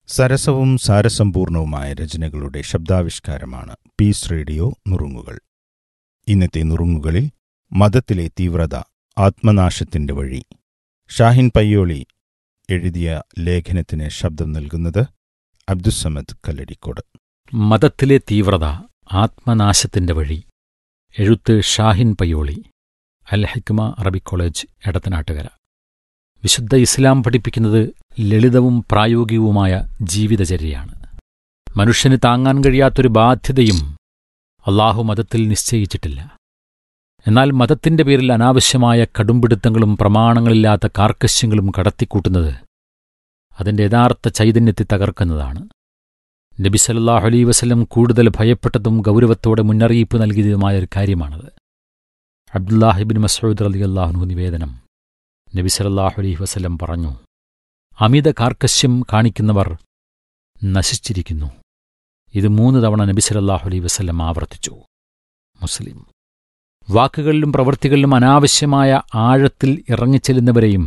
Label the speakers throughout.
Speaker 1: സരസവും സാരസമ്പൂർണവുമായ രചനകളുടെ ശബ്ദാവിഷ്കാരമാണ് piece radio നുറുങ്ങുകൾ ഇന്നത്തെ നുറുങ്ങുകളിൽ മതത്തിലെ തീവ്രത ആത്മനാശത്തിന്റെ വഴി ഷാഹിൻ പയ്യോളി എഴുതിയ ലേഖനത്തിന് ശബ്ദം നൽകുന്നത് അബ്ദുസമദ് കല്ലടിക്കോട്
Speaker 2: മതത്തിലെ തീവ്രത ആത്മനാശത്തിന്റെ വഴി എഴുത്ത് ഷാഹിൻ പയ്യോളി അൽ ഹിക്മ അറബിക് കോളേജ് എടത്തനാട്ടുകര വിശുദ്ധ ഇസ്ലാം പഠിപ്പിക്കുന്നത് ലളിതവും പ്രായോഗികവുമായ ജീവിതചര്യയാണ് മനുഷ്യന് താങ്ങാൻ കഴിയാത്തൊരു ബാധ്യതയും അള്ളാഹു മതത്തിൽ നിശ്ചയിച്ചിട്ടില്ല എന്നാൽ മതത്തിന്റെ പേരിൽ അനാവശ്യമായ കടുംപിടുത്തങ്ങളും പ്രമാണങ്ങളില്ലാത്ത കാർക്കശ്യങ്ങളും കടത്തിക്കൂട്ടുന്നത് അതിന്റെ യഥാർത്ഥ ചൈതന്യത്തെ തകർക്കുന്നതാണ് നബി സല്ലാഹു അലൈ വസല്ലം കൂടുതൽ ഭയപ്പെട്ടതും ഗൗരവത്തോടെ മുന്നറിയിപ്പ് നൽകിയതുമായ ഒരു കാര്യമാണത് അബ്ദുല്ലാഹിബിൻ മസൂദ് അലി അള്ളാഹുനു നിവേദനം നബി സല്ലാഹു അലൈഹി വസല്ലം പറഞ്ഞു അമിത കാർക്കശ്യം കാണിക്കുന്നവർ നശിച്ചിരിക്കുന്നു ഇത് മൂന്ന് തവണ നബി സല്ലാഹു അലൈഹി വസല്ലം ആവർത്തിച്ചു മുസ്ലിം വാക്കുകളിലും പ്രവൃത്തികളിലും അനാവശ്യമായ ആഴത്തിൽ ഇറങ്ങിച്ചെല്ലുന്നവരെയും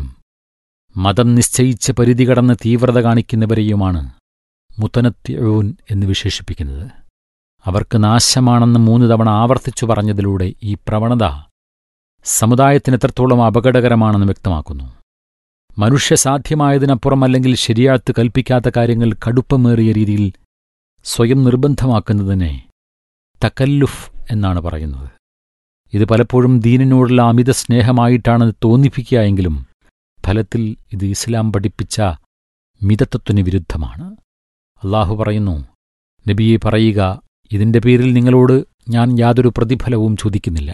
Speaker 2: മതം നിശ്ചയിച്ച പരിധി കടന്ന് തീവ്രത കാണിക്കുന്നവരെയുമാണ് മുത്തനത്യൂൻ എന്ന് വിശേഷിപ്പിക്കുന്നത് അവർക്ക് നാശമാണെന്ന് മൂന്ന് തവണ ആവർത്തിച്ചു പറഞ്ഞതിലൂടെ ഈ പ്രവണത സമുദായത്തിന് എത്രത്തോളം അപകടകരമാണെന്ന് വ്യക്തമാക്കുന്നു മനുഷ്യസാധ്യമായതിനപ്പുറം അല്ലെങ്കിൽ ശരിയാത്ത് കൽപ്പിക്കാത്ത കാര്യങ്ങൾ കടുപ്പമേറിയ രീതിയിൽ സ്വയം നിർബന്ധമാക്കുന്നതിനെ തക്കല്ലുഫ് എന്നാണ് പറയുന്നത് ഇത് പലപ്പോഴും ദീനിനോടുള്ള അമിത സ്നേഹമായിട്ടാണ് തോന്നിപ്പിക്കുക എങ്കിലും ഫലത്തിൽ ഇത് ഇസ്ലാം പഠിപ്പിച്ച മിതത്വത്തിന് വിരുദ്ധമാണ് അള്ളാഹു പറയുന്നു നബിയെ പറയുക ഇതിന്റെ പേരിൽ നിങ്ങളോട് ഞാൻ യാതൊരു പ്രതിഫലവും ചോദിക്കുന്നില്ല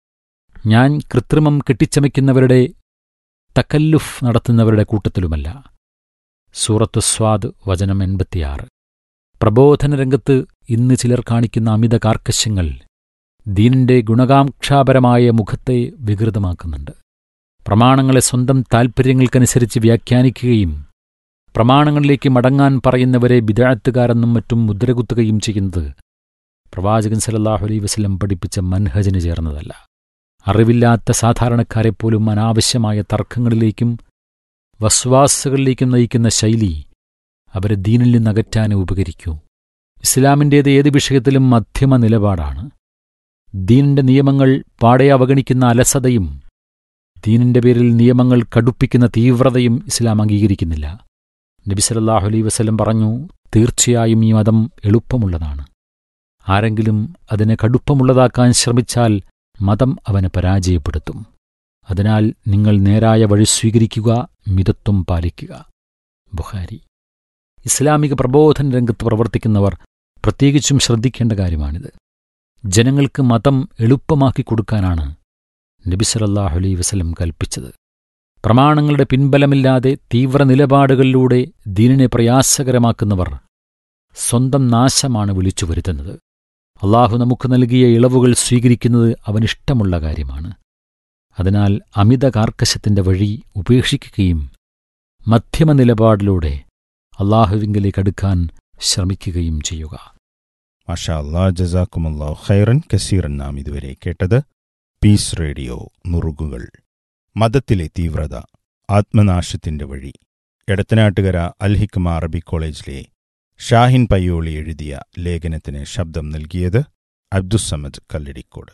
Speaker 2: ഞാൻ കൃത്രിമം കെട്ടിച്ചമയ്ക്കുന്നവരുടെ തക്കല്ലുഫ് നടത്തുന്നവരുടെ കൂട്ടത്തിലുമല്ല സൂറത്ത് സ്വാദ് വചനം എൺപത്തിയാറ് പ്രബോധന രംഗത്ത് ഇന്ന് ചിലർ കാണിക്കുന്ന അമിത കാർക്കശ്യങ്ങൾ ദീനിന്റെ ഗുണകാംക്ഷാപരമായ മുഖത്തെ വികൃതമാക്കുന്നുണ്ട് പ്രമാണങ്ങളെ സ്വന്തം താൽപ്പര്യങ്ങൾക്കനുസരിച്ച് വ്യാഖ്യാനിക്കുകയും പ്രമാണങ്ങളിലേക്ക് മടങ്ങാൻ പറയുന്നവരെ ബിദാത്തുകാരെന്നും മറ്റും മുദ്രകുത്തുകയും ചെയ്യുന്നത് പ്രവാചകൻ സലല്ലാഹു അലൈ വസ്ലം പഠിപ്പിച്ച മൻഹജിന് ചേർന്നതല്ല അറിവില്ലാത്ത സാധാരണക്കാരെപ്പോലും അനാവശ്യമായ തർക്കങ്ങളിലേക്കും വസ്വാസുകളിലേക്കും നയിക്കുന്ന ശൈലി അവരെ ദീനിൽ നിന്നകറ്റാനേ ഉപകരിക്കൂ ഇസ്ലാമിൻ്റേത് ഏത് വിഷയത്തിലും മധ്യമ നിലപാടാണ് ദീനിന്റെ നിയമങ്ങൾ പാടെ അവഗണിക്കുന്ന അലസതയും ദീനിന്റെ പേരിൽ നിയമങ്ങൾ കടുപ്പിക്കുന്ന തീവ്രതയും ഇസ്ലാം അംഗീകരിക്കുന്നില്ല നബിസലല്ലാഹു അലൈ വസ്ലം പറഞ്ഞു തീർച്ചയായും ഈ മതം എളുപ്പമുള്ളതാണ് ആരെങ്കിലും അതിനെ കടുപ്പമുള്ളതാക്കാൻ ശ്രമിച്ചാൽ മതം അവനെ പരാജയപ്പെടുത്തും അതിനാൽ നിങ്ങൾ നേരായ വഴി സ്വീകരിക്കുക മിതത്വം പാലിക്കുക ബുഹാരി ഇസ്ലാമിക പ്രബോധന രംഗത്ത് പ്രവർത്തിക്കുന്നവർ പ്രത്യേകിച്ചും ശ്രദ്ധിക്കേണ്ട കാര്യമാണിത് ജനങ്ങൾക്ക് മതം എളുപ്പമാക്കി കൊടുക്കാനാണ് നബിസലല്ലാഹു അലൈ വസലം കൽപ്പിച്ചത് പ്രമാണങ്ങളുടെ പിൻബലമില്ലാതെ തീവ്ര നിലപാടുകളിലൂടെ ദീനിനെ പ്രയാസകരമാക്കുന്നവർ സ്വന്തം നാശമാണ് വിളിച്ചു വരുത്തുന്നത് അള്ളാഹു നമുക്ക് നൽകിയ ഇളവുകൾ സ്വീകരിക്കുന്നത് അവനിഷ്ടമുള്ള കാര്യമാണ് അതിനാൽ അമിത കാർക്കശത്തിന്റെ വഴി ഉപേക്ഷിക്കുകയും മധ്യമ നിലപാടിലൂടെ അള്ളാഹുവിങ്കിലേക്ക് അടുക്കാൻ ശ്രമിക്കുകയും ചെയ്യുക
Speaker 1: മാഷാ അല്ലാ ജസാക്കുമല്ലാ ഖൈറൻ കസീറൻ നാം ഇതുവരെ കേട്ടത് പീസ് റേഡിയോ നുറുകുകൾ മതത്തിലെ തീവ്രത ആത്മനാശത്തിന്റെ വഴി എടത്തനാട്ടുകര അൽഹിക്മ അറബിക് കോളേജിലെ ഷാഹിൻ പയ്യോളി എഴുതിയ ലേഖനത്തിന് ശബ്ദം നൽകിയത് അബ്ദുസമദ് കല്ലടിക്കോട്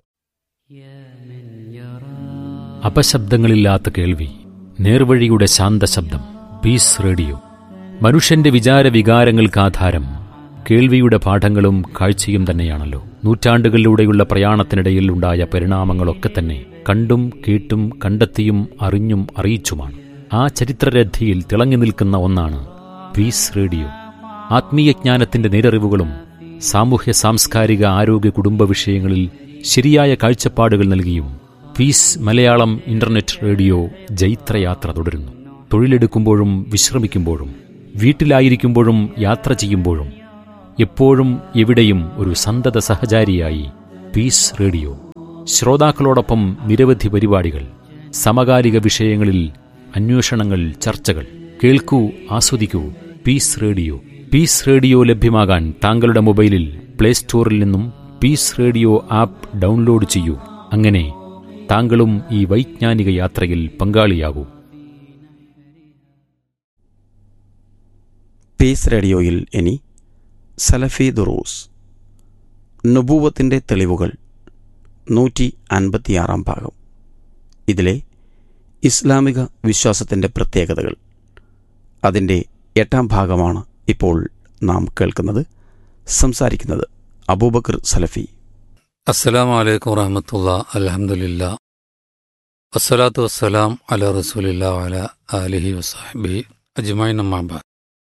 Speaker 2: അപശബ്ദങ്ങളില്ലാത്ത കേൾവി നേർവഴിയുടെ ശാന്തശബ്ദം പീസ് റേഡിയോ മനുഷ്യന്റെ വിചാര വികാരങ്ങൾക്ക് ആധാരം കേൾവിയുടെ പാഠങ്ങളും കാഴ്ചയും തന്നെയാണല്ലോ നൂറ്റാണ്ടുകളിലൂടെയുള്ള പ്രയാണത്തിനിടയിൽ ഉണ്ടായ പരിണാമങ്ങളൊക്കെ തന്നെ കണ്ടും കേട്ടും കണ്ടെത്തിയും അറിഞ്ഞും അറിയിച്ചുമാണ് ആ ചരിത്രരഥിയിൽ തിളങ്ങി നിൽക്കുന്ന ഒന്നാണ് പീസ് റേഡിയോ ആത്മീയജ്ഞാനത്തിന്റെ നേരറിവുകളും സാമൂഹ്യ സാംസ്കാരിക ആരോഗ്യ കുടുംബ വിഷയങ്ങളിൽ ശരിയായ കാഴ്ചപ്പാടുകൾ നൽകിയും പീസ് മലയാളം ഇന്റർനെറ്റ് റേഡിയോ ജൈത്രയാത്ര തുടരുന്നു തൊഴിലെടുക്കുമ്പോഴും വിശ്രമിക്കുമ്പോഴും വീട്ടിലായിരിക്കുമ്പോഴും യാത്ര ചെയ്യുമ്പോഴും എപ്പോഴും എവിടെയും ഒരു സന്തത സഹചാരിയായി പീസ് റേഡിയോ ശ്രോതാക്കളോടൊപ്പം നിരവധി പരിപാടികൾ സമകാലിക വിഷയങ്ങളിൽ അന്വേഷണങ്ങൾ ചർച്ചകൾ കേൾക്കൂ ആസ്വദിക്കൂ പീസ് റേഡിയോ പീസ് റേഡിയോ ലഭ്യമാകാൻ താങ്കളുടെ മൊബൈലിൽ പ്ലേ സ്റ്റോറിൽ നിന്നും പീസ് റേഡിയോ ആപ്പ് ഡൗൺലോഡ് ചെയ്യൂ അങ്ങനെ താങ്കളും ഈ വൈജ്ഞാനിക യാത്രയിൽ പങ്കാളിയാകൂ
Speaker 3: പീസ് റേഡിയോയിൽ ഇനി സലഫി ദുറൂസ് നുബൂവത്തിൻ്റെ തെളിവുകൾ നൂറ്റി അൻപത്തിയാറാം ഭാഗം ഇതിലെ ഇസ്ലാമിക വിശ്വാസത്തിൻ്റെ പ്രത്യേകതകൾ അതിൻ്റെ എട്ടാം ഭാഗമാണ് ഇപ്പോൾ നാം കേൾക്കുന്നത് സംസാരിക്കുന്നത് അബൂബക്കർ സലഫി
Speaker 4: അസ്സലാമു അലൈക്കും വറഹമത്തുള്ള അലഹമുല്ല വസ്സലാത്തു വസ്സലാം അല റസൂലില്ല അല അലിഹി വസാഹിബി അജ്മായി നമ്മാബാദ്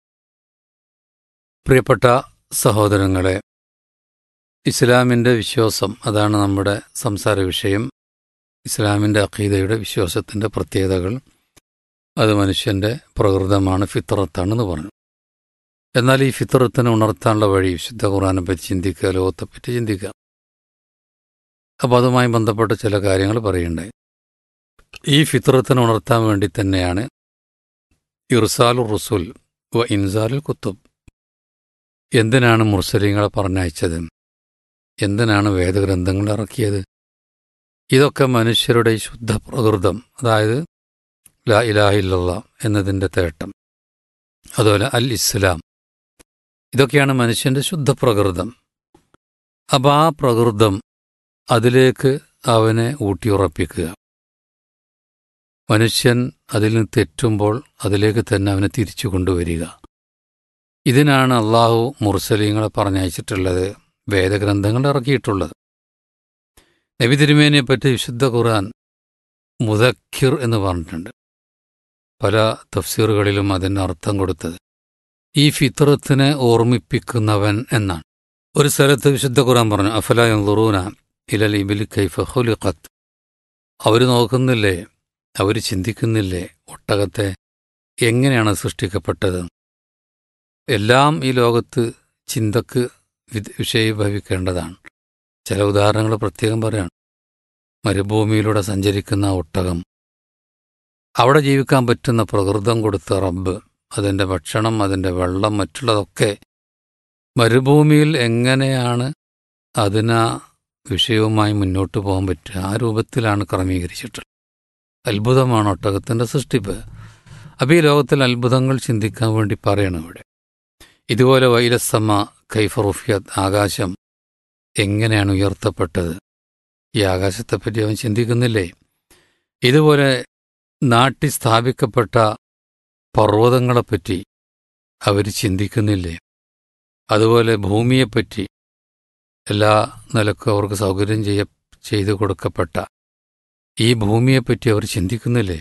Speaker 4: പ്രിയപ്പെട്ട സഹോദരങ്ങളെ ഇസ്ലാമിൻ്റെ വിശ്വാസം അതാണ് നമ്മുടെ സംസാര വിഷയം ഇസ്ലാമിൻ്റെ അഖീദയുടെ വിശ്വാസത്തിൻ്റെ പ്രത്യേകതകൾ അത് മനുഷ്യൻ്റെ പ്രകൃതമാണ് ഫിത്രത്താണെന്ന് പറഞ്ഞു എന്നാൽ ഈ ഫിത്രത്തിനെ ഉണർത്താനുള്ള വഴി വിശുദ്ധ ഖുറാനെ പറ്റി ചിന്തിക്കുക ലോകത്തെപ്പറ്റി ചിന്തിക്കുക അപ്പോൾ അതുമായി ബന്ധപ്പെട്ട ചില കാര്യങ്ങൾ പറയുണ്ടായി ഈ ഫിത്രത്തിനെ ഉണർത്താൻ വേണ്ടി തന്നെയാണ് ഇർസാലു റുസുൽ വ ഇൻസാലുൽ കുത്തുബ് എന്തിനാണ് മുർസലിങ്ങളെ പറഞ്ഞയച്ചത് എന്തിനാണ് വേദഗ്രന്ഥങ്ങൾ ഇറക്കിയത് ഇതൊക്കെ മനുഷ്യരുടെ ഈ ശുദ്ധ പ്രകൃതം അതായത് ലാ ഇലാഹില്ല എന്നതിൻ്റെ തേട്ടം അതുപോലെ അൽ ഇസ്ലാം ഇതൊക്കെയാണ് മനുഷ്യൻ്റെ ശുദ്ധ പ്രകൃതം അപ്പോൾ ആ പ്രകൃതം അതിലേക്ക് അവനെ ഊട്ടിയുറപ്പിക്കുക മനുഷ്യൻ അതിൽ നിന്ന് തെറ്റുമ്പോൾ അതിലേക്ക് തന്നെ അവനെ തിരിച്ചു കൊണ്ടുവരിക ഇതിനാണ് അള്ളാഹു മുർസലീങ്ങളെ പറഞ്ഞയച്ചിട്ടുള്ളത് വേദഗ്രന്ഥങ്ങൾ ഇറക്കിയിട്ടുള്ളത് നബി തിരുമേനിയെ പറ്റി വിശുദ്ധ ഖുർആൻ മുദക്കിർ എന്ന് പറഞ്ഞിട്ടുണ്ട് പല തഫ്സീറുകളിലും അതിന് അർത്ഥം കൊടുത്തത് ഈ ഫിത്രത്തിനെ ഓർമ്മിപ്പിക്കുന്നവൻ എന്നാണ് ഒരു സ്ഥലത്ത് വിശുദ്ധ ഖുർആൻ പറഞ്ഞു അഫല യൻളുറൂന ഇലൽ ഇബിൽ കൈഫ ഖുലിഖത്ത് അവർ നോക്കുന്നില്ലേ അവർ ചിന്തിക്കുന്നില്ലേ ഒട്ടകത്തെ എങ്ങനെയാണ് സൃഷ്ടിക്കപ്പെട്ടത് എല്ലാം ഈ ലോകത്ത് ചിന്തക്ക് വിധ- വിഷയീഭവിക്കേണ്ടതാണ് ചില ഉദാഹരണങ്ങൾ പ്രത്യേകം പറയാണ് മരുഭൂമിയിലൂടെ സഞ്ചരിക്കുന്ന ഒട്ടകം അവിടെ ജീവിക്കാൻ പറ്റുന്ന പ്രകൃതം കൊടുത്ത റബ്ബ് അതിൻ്റെ ഭക്ഷണം അതിൻ്റെ വെള്ളം മറ്റുള്ളതൊക്കെ മരുഭൂമിയിൽ എങ്ങനെയാണ് അതിനാ വിഷയവുമായി മുന്നോട്ട് പോകാൻ പറ്റുക ആ രൂപത്തിലാണ് ക്രമീകരിച്ചിട്ടുള്ളത് അത്ഭുതമാണ് ഒട്ടകത്തിൻ്റെ സൃഷ്ടിപ്പ് അപ്പോൾ ഈ ലോകത്തിൽ അത്ഭുതങ്ങൾ ചിന്തിക്കാൻ വേണ്ടി പറയണം ഇവിടെ ഇതുപോലെ വൈലസമ്മ കൈഫറുഫിയത് ആകാശം എങ്ങനെയാണ് ഉയർത്തപ്പെട്ടത് ഈ ആകാശത്തെപ്പറ്റി അവൻ ചിന്തിക്കുന്നില്ലേ ഇതുപോലെ നാട്ടി സ്ഥാപിക്കപ്പെട്ട പർവ്വതങ്ങളെപ്പറ്റി അവർ ചിന്തിക്കുന്നില്ലേ അതുപോലെ ഭൂമിയെപ്പറ്റി എല്ലാ നിലക്കും അവർക്ക് സൗകര്യം ചെയ്യ ചെയ്തു കൊടുക്കപ്പെട്ട ഈ ഭൂമിയെപ്പറ്റി അവർ ചിന്തിക്കുന്നില്ലേ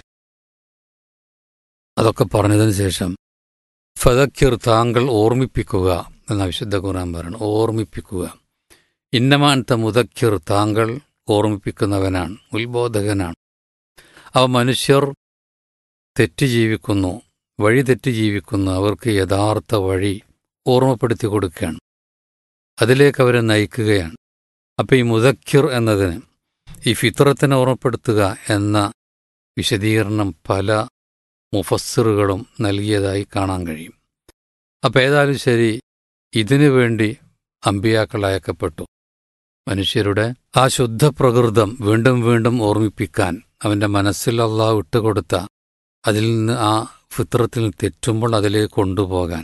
Speaker 4: അതൊക്കെ പറഞ്ഞതിന് ശേഷം ഫതക്കിർ താങ്കൾ ഓർമ്മിപ്പിക്കുക എന്ന വിശുദ്ധ ഖുർആൻ പറയണം ഓർമ്മിപ്പിക്കുക ഇന്നമാനത്ത മുതക്കിർ താങ്കൾ ഓർമ്മിപ്പിക്കുന്നവനാണ് ഉത്ബോധകനാണ് അവ മനുഷ്യർ തെറ്റ് ജീവിക്കുന്നു വഴി തെറ്റ് ജീവിക്കുന്നു അവർക്ക് യഥാർത്ഥ വഴി ഓർമ്മപ്പെടുത്തി കൊടുക്കുകയാണ് അതിലേക്ക് അവരെ നയിക്കുകയാണ് അപ്പോൾ ഈ മുതക്കിർ എന്നതിന് ഈ ഫിത്രത്തിനെ ഓർമ്മപ്പെടുത്തുക എന്ന വിശദീകരണം പല മുഫസ്സിറുകളും നൽകിയതായി കാണാൻ കഴിയും അപ്പോൾ ഏതായാലും ശരി ഇതിനു വേണ്ടി അമ്പിയാക്കൾ അയക്കപ്പെട്ടു മനുഷ്യരുടെ ആ ശുദ്ധ പ്രകൃതം വീണ്ടും വീണ്ടും ഓർമ്മിപ്പിക്കാൻ അവൻ്റെ മനസ്സിൽ അള്ളാഹ് വിട്ടുകൊടുത്ത അതിൽ നിന്ന് ആ ഫിത്രത്തിൽ തെറ്റുമ്പോൾ അതിലേക്ക് കൊണ്ടുപോകാൻ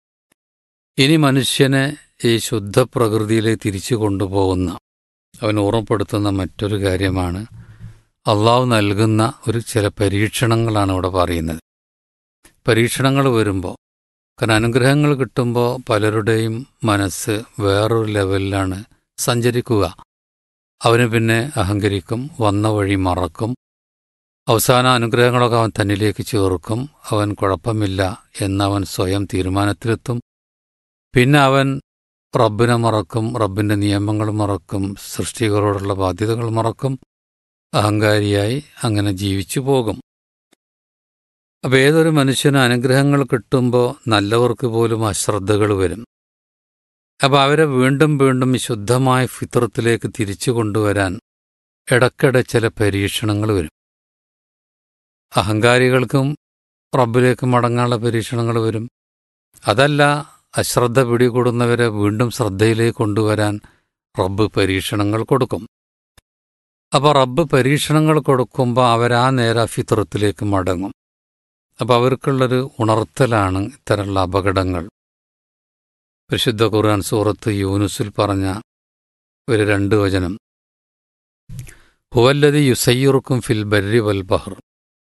Speaker 4: ഇനി മനുഷ്യനെ ഈ ശുദ്ധ പ്രകൃതിയിലേക്ക് തിരിച്ചു കൊണ്ടുപോകുന്ന അവൻ ഓർമ്മപ്പെടുത്തുന്ന മറ്റൊരു കാര്യമാണ് അള്ളാഹു നൽകുന്ന ഒരു ചില പരീക്ഷണങ്ങളാണ് ഇവിടെ പറയുന്നത് പരീക്ഷണങ്ങൾ വരുമ്പോൾ കാരണം അനുഗ്രഹങ്ങൾ കിട്ടുമ്പോൾ പലരുടെയും മനസ്സ് വേറൊരു ലെവലിലാണ് സഞ്ചരിക്കുക അവന് പിന്നെ അഹങ്കരിക്കും വന്ന വഴി മറക്കും അവസാന അനുഗ്രഹങ്ങളൊക്കെ അവൻ തന്നിലേക്ക് ചേർക്കും അവൻ കുഴപ്പമില്ല എന്നവൻ സ്വയം തീരുമാനത്തിലെത്തും പിന്നെ അവൻ റബ്ബിനെ മറക്കും റബ്ബിൻ്റെ നിയമങ്ങൾ മറക്കും സൃഷ്ടികളോടുള്ള ബാധ്യതകൾ മറക്കും അഹങ്കാരിയായി അങ്ങനെ ജീവിച്ചു പോകും അപ്പോൾ ഏതൊരു മനുഷ്യന് അനുഗ്രഹങ്ങൾ കിട്ടുമ്പോൾ നല്ലവർക്ക് പോലും അശ്രദ്ധകൾ വരും അപ്പോൾ അവരെ വീണ്ടും വീണ്ടും ഈ ശുദ്ധമായ ഫിത്രത്തിലേക്ക് തിരിച്ചു കൊണ്ടുവരാൻ ഇടയ്ക്കിടെ ചില പരീക്ഷണങ്ങൾ വരും അഹങ്കാരികൾക്കും റബ്ബിലേക്ക് മടങ്ങാനുള്ള പരീക്ഷണങ്ങൾ വരും അതല്ല അശ്രദ്ധ പിടികൂടുന്നവരെ വീണ്ടും ശ്രദ്ധയിലേക്ക് കൊണ്ടുവരാൻ റബ്ബ് പരീക്ഷണങ്ങൾ കൊടുക്കും അപ്പോൾ റബ്ബ് പരീക്ഷണങ്ങൾ കൊടുക്കുമ്പോൾ അവരാ നേരെ ഫിത്രത്തിലേക്ക് മടങ്ങും അപ്പോൾ അവർക്കുള്ളൊരു ഉണർത്തലാണ് ഇത്തരമുള്ള അപകടങ്ങൾ പരിശുദ്ധ ഖുർആൻ സൂറത്ത് യൂനുസിൽ പറഞ്ഞ ഒരു രണ്ട് വചനം ഹുവല്ലതി യുസയ്യുറുക്കും ഫിൽ ബർരി വൽ ബഹർ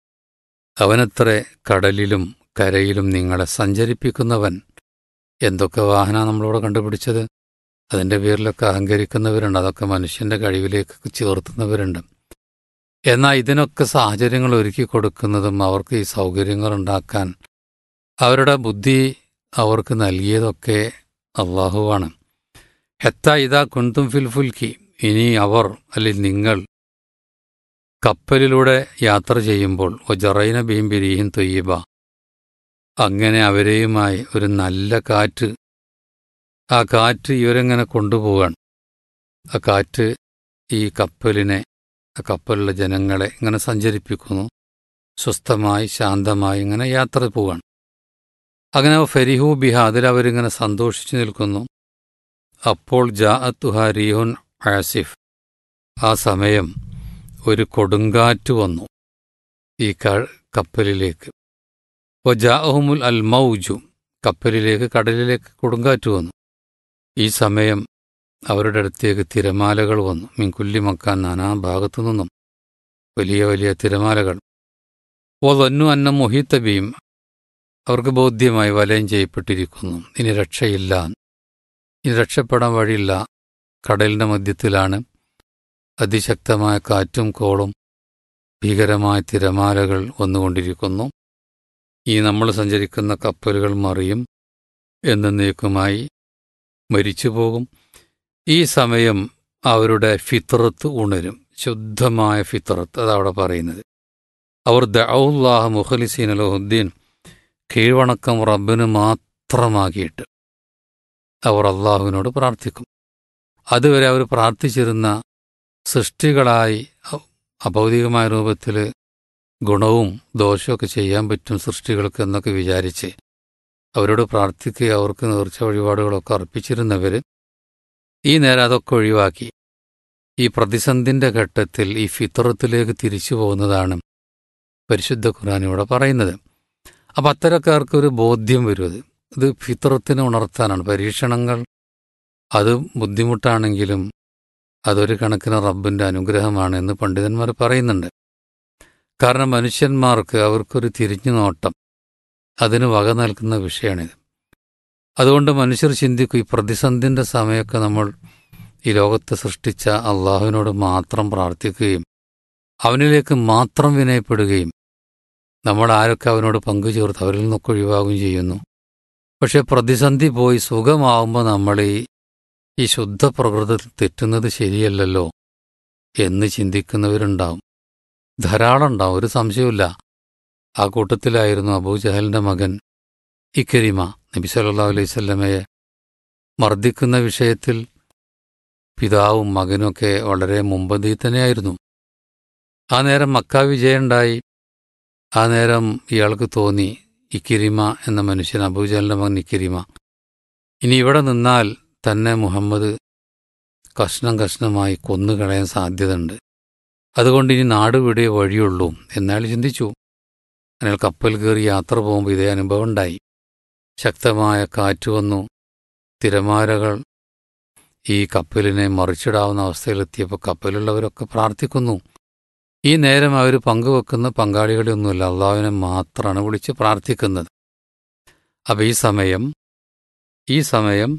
Speaker 4: അവനത്ര കടലിലും കരയിലും നിങ്ങളെ സഞ്ചരിപ്പിക്കുന്നവൻ എന്തൊക്കെ വാഹന നമ്മളിവിടെ കണ്ടുപിടിച്ചത് അതിൻ്റെ പേരിലൊക്കെ അഹങ്കരിക്കുന്നവരുണ്ട് അതൊക്കെ മനുഷ്യൻ്റെ കഴിവിലേക്ക് ചേർത്തുന്നവരുണ്ട് എന്നാൽ ഇതിനൊക്കെ സാഹചര്യങ്ങൾ ഒരുക്കി കൊടുക്കുന്നതും അവർക്ക് ഈ സൗകര്യങ്ങൾ ഉണ്ടാക്കാൻ അവരുടെ ബുദ്ധി അവർക്ക് നൽകിയതൊക്കെ അള്ളാഹുവാണ് ഹെത്ത ഇതാ കുന്തും ഫിൽ ഫുൽക്കി ഇനി അവർ അല്ലെങ്കിൽ നിങ്ങൾ കപ്പലിലൂടെ യാത്ര ചെയ്യുമ്പോൾ ഒജറൈന ബീം ബിരീഹിൻ തൊയ്യബ അങ്ങനെ അവരെയുമായി ഒരു നല്ല കാറ്റ് ആ കാറ്റ് ഇവരെങ്ങനെ കൊണ്ടുപോവാണ് ആ കാറ്റ് ഈ കപ്പലിനെ ആ കപ്പലിലെ ജനങ്ങളെ ഇങ്ങനെ സഞ്ചരിപ്പിക്കുന്നു സ്വസ്ഥമായി ശാന്തമായി ഇങ്ങനെ യാത്ര പോവാണ് അങ്ങനെ ഫെരിഹു ബിഹ അതിലവരിങ്ങനെ സന്തോഷിച്ചു നിൽക്കുന്നു അപ്പോൾ ജാ തുഹാരിയുൻ ആസിഫ് ആ സമയം ഒരു കൊടുങ്കാറ്റ് വന്നു ഈ കപ്പലിലേക്ക് ഒ ജാഹുമുൽ അൽ മൗജു കപ്പലിലേക്ക് കടലിലേക്ക് കൊടുങ്കാറ്റ് വന്നു ഈ സമയം അവരുടെ അടുത്തേക്ക് തിരമാലകൾ വന്നു മിൻകുല്ലി മക്കാൻ നാനാ ഭാഗത്തു നിന്നും വലിയ വലിയ തിരമാലകൾ ഓ തന്നു അന്ന മൊഹീത്തബിയും അവർക്ക് ബോധ്യമായി വലയം ചെയ്യപ്പെട്ടിരിക്കുന്നു ഇനി രക്ഷയില്ല ഇനി രക്ഷപ്പെടാൻ വഴിയില്ല കടലിന്റെ മധ്യത്തിലാണ് അതിശക്തമായ കാറ്റും കോളും ഭീകരമായ തിരമാലകൾ വന്നുകൊണ്ടിരിക്കുന്നു ഈ നമ്മൾ സഞ്ചരിക്കുന്ന കപ്പലുകൾ മറിയും എന്നേക്കുമായി മരിച്ചുപോകും ഈ സമയം അവരുടെ ഫിത്രത്ത് ഉണരും ശുദ്ധമായ ഫിത്രത്ത് അതവിടെ പറയുന്നത് അവർ ദൗല്ലാഹ മുഖലിസീൻ അലഹുദ്ദീൻ കീഴ്വണക്കം റബ്ബിന് മാത്രമാക്കിയിട്ട് അവർ അള്ളാഹുവിനോട് പ്രാർത്ഥിക്കും അതുവരെ അവർ പ്രാർത്ഥിച്ചിരുന്ന സൃഷ്ടികളായി അഭൗതികമായ രൂപത്തിൽ ഗുണവും ദോഷമൊക്കെ ചെയ്യാൻ പറ്റും സൃഷ്ടികൾക്ക് എന്നൊക്കെ വിചാരിച്ച് അവരോട് പ്രാർത്ഥിക്കുക അവർക്ക് നേർച്ച വഴിപാടുകളൊക്കെ അർപ്പിച്ചിരുന്നവർ ഈ നേരം അതൊക്കെ ഒഴിവാക്കി ഈ പ്രതിസന്ധിന്റെ ഘട്ടത്തിൽ ഈ ഫിത്രത്തിലേക്ക് തിരിച്ചു പോകുന്നതാണ് പരിശുദ്ധ ഖുർആൻ ഇവിടെ പറയുന്നത് അപ്പം അത്തരക്കാർക്ക് ഒരു ബോധ്യം വരും അത് ഇത് ഫിത്രത്തിനെ ഉണർത്താനാണ് പരീക്ഷണങ്ങൾ അത് ബുദ്ധിമുട്ടാണെങ്കിലും അതൊരു കണക്കിന് റബ്ബിന്റെ അനുഗ്രഹമാണ് എന്ന് പണ്ഡിതന്മാർ പറയുന്നുണ്ട് കാരണം മനുഷ്യന്മാർക്ക് അവർക്കൊരു തിരിഞ്ഞു നോട്ടം അതിന് വക നൽകുന്ന വിഷയമാണിത് അതുകൊണ്ട് മനുഷ്യർ ചിന്തിക്കും ഈ പ്രതിസന്ധിന്റെ സമയമൊക്കെ നമ്മൾ ഈ ലോകത്തെ സൃഷ്ടിച്ച അള്ളാഹുവിനോട് മാത്രം പ്രാർത്ഥിക്കുകയും അവനിലേക്ക് മാത്രം വിനയപ്പെടുകയും നമ്മൾ ആരൊക്കെ അവനോട് പങ്കുചേർത്ത് അവരിൽ നിന്നൊക്കെ ഒഴിവാകുകയും ചെയ്യുന്നു പക്ഷെ പ്രതിസന്ധി പോയി സുഖമാവുമ്പോൾ നമ്മൾ ഈ ഈ ശുദ്ധ പ്രകൃതത്തിൽ തെറ്റുന്നത് ശരിയല്ലല്ലോ എന്ന് ചിന്തിക്കുന്നവരുണ്ടാവും ധാരാളം ഉണ്ടാവും ഒരു സംശയവുമില്ല ആ കൂട്ടത്തിലായിരുന്നു അബൂജഹലിന്റെ മകൻ ഇക്കരിമ നബി സല്ലല്ലാഹു അലൈഹി സ്വല്ലമയെ മർദ്ദിക്കുന്ന വിഷയത്തിൽ പിതാവും മകനുമൊക്കെ വളരെ മുമ്പന്തി തന്നെയായിരുന്നു ആ നേരം മക്ക വിജയമുണ്ടായി ആ നേരം ഇയാൾക്ക് തോന്നി ഇക്കിരിമ എന്ന മനുഷ്യൻ അബൂജഹലിന്റെ മകൻ ഇക്കിരിമ ഇനി ഇവിടെ നിന്നാൽ തന്നെ മുഹമ്മദ് കഷ്ണം കഷ്ണമായി കൊന്നുകളയാൻ സാധ്യതയുണ്ട് അതുകൊണ്ട് ഇനി നാട് വിടേ വഴിയുള്ളൂ എന്നയാൾ ചിന്തിച്ചു അയാൾ കപ്പൽ കയറി യാത്ര പോകുമ്പോൾ ഇതേ അനുഭവം ഉണ്ടായി ശക്തമായ കാറ്റ് വന്നു തിരമാലകൾ ഈ കപ്പലിനെ മറിച്ചിടാവുന്ന അവസ്ഥയിലെത്തിയപ്പോൾ കപ്പലുള്ളവരൊക്കെ പ്രാർത്ഥിക്കുന്നു ഈ നേരം അവർ പങ്കുവെക്കുന്ന പങ്കാളികളെയൊന്നുമില്ല അള്ളാഹുവിനെ മാത്രമാണ് വിളിച്ച് പ്രാർത്ഥിക്കുന്നത് അപ്പം ഈ സമയം ഈ സമയം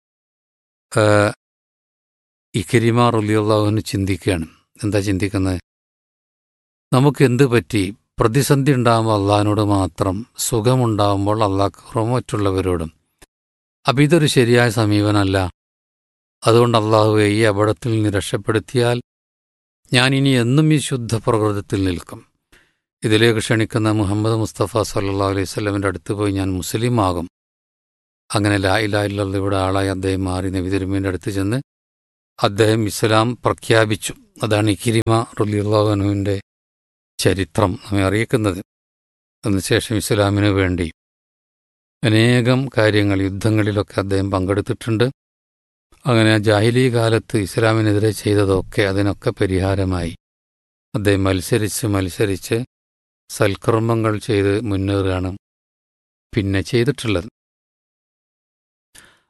Speaker 4: ഇഖരിമാർ ഉള്ളിയുള്ളവന് ചിന്തിക്കുകയാണ് എന്താ ചിന്തിക്കുന്നത് നമുക്ക് എന്ത് പറ്റി പ്രതിസന്ധി ഉണ്ടാകുമ്പോൾ അള്ളാഹിനോട് മാത്രം സുഖമുണ്ടാകുമ്പോൾ അള്ളാഹ്റോ മറ്റുള്ളവരോടും അപ്പം ഇതൊരു ശരിയായ സമീപനമല്ല അതുകൊണ്ട് അള്ളാഹുവെ ഈ അപകടത്തിൽ നിന്ന് രക്ഷപ്പെടുത്തിയാൽ ഞാൻ ഇനി എന്നും ഈ ശുദ്ധ പ്രകൃതത്തിൽ നിൽക്കും ഇതിലേക്ക് ക്ഷണിക്കുന്ന മുഹമ്മദ് മുസ്തഫ സല്ലാ അലൈഹി സ്വലമിൻ്റെ അടുത്ത് പോയി ഞാൻ മുസ്ലിം ആകും അങ്ങനെ ലാ ഇലാ ഇല്ലല്ലാഹ് ഇവിടെ ആളായി അദ്ദേഹം മാറി നബി തിരുമേൻ്റെ അടുത്ത് ചെന്ന് അദ്ദേഹം ഇസ്ലാം പ്രഖ്യാപിച്ചു അതാണ് ഇക്കിരിമ റുലിയുള്ളാഹുവിൻ്റെ ചരിത്രം നമ്മെ അറിയിക്കുന്നത് അതിനുശേഷം ഇസ്ലാമിനു വേണ്ടി അനേകം കാര്യങ്ങൾ യുദ്ധങ്ങളിലൊക്കെ അദ്ദേഹം പങ്കെടുത്തിട്ടുണ്ട് അങ്ങനെ ജാഹിലി കാലത്ത് ഇസ്ലാമിനെതിരെ ചെയ്തതൊക്കെ അതിനൊക്കെ പരിഹാരമായി അദ്ദേഹം മത്സരിച്ച് മത്സരിച്ച് സൽക്കർമ്മങ്ങൾ ചെയ്ത് മുന്നേറുകയാണ് പിന്നെ ചെയ്തിട്ടുള്ളത്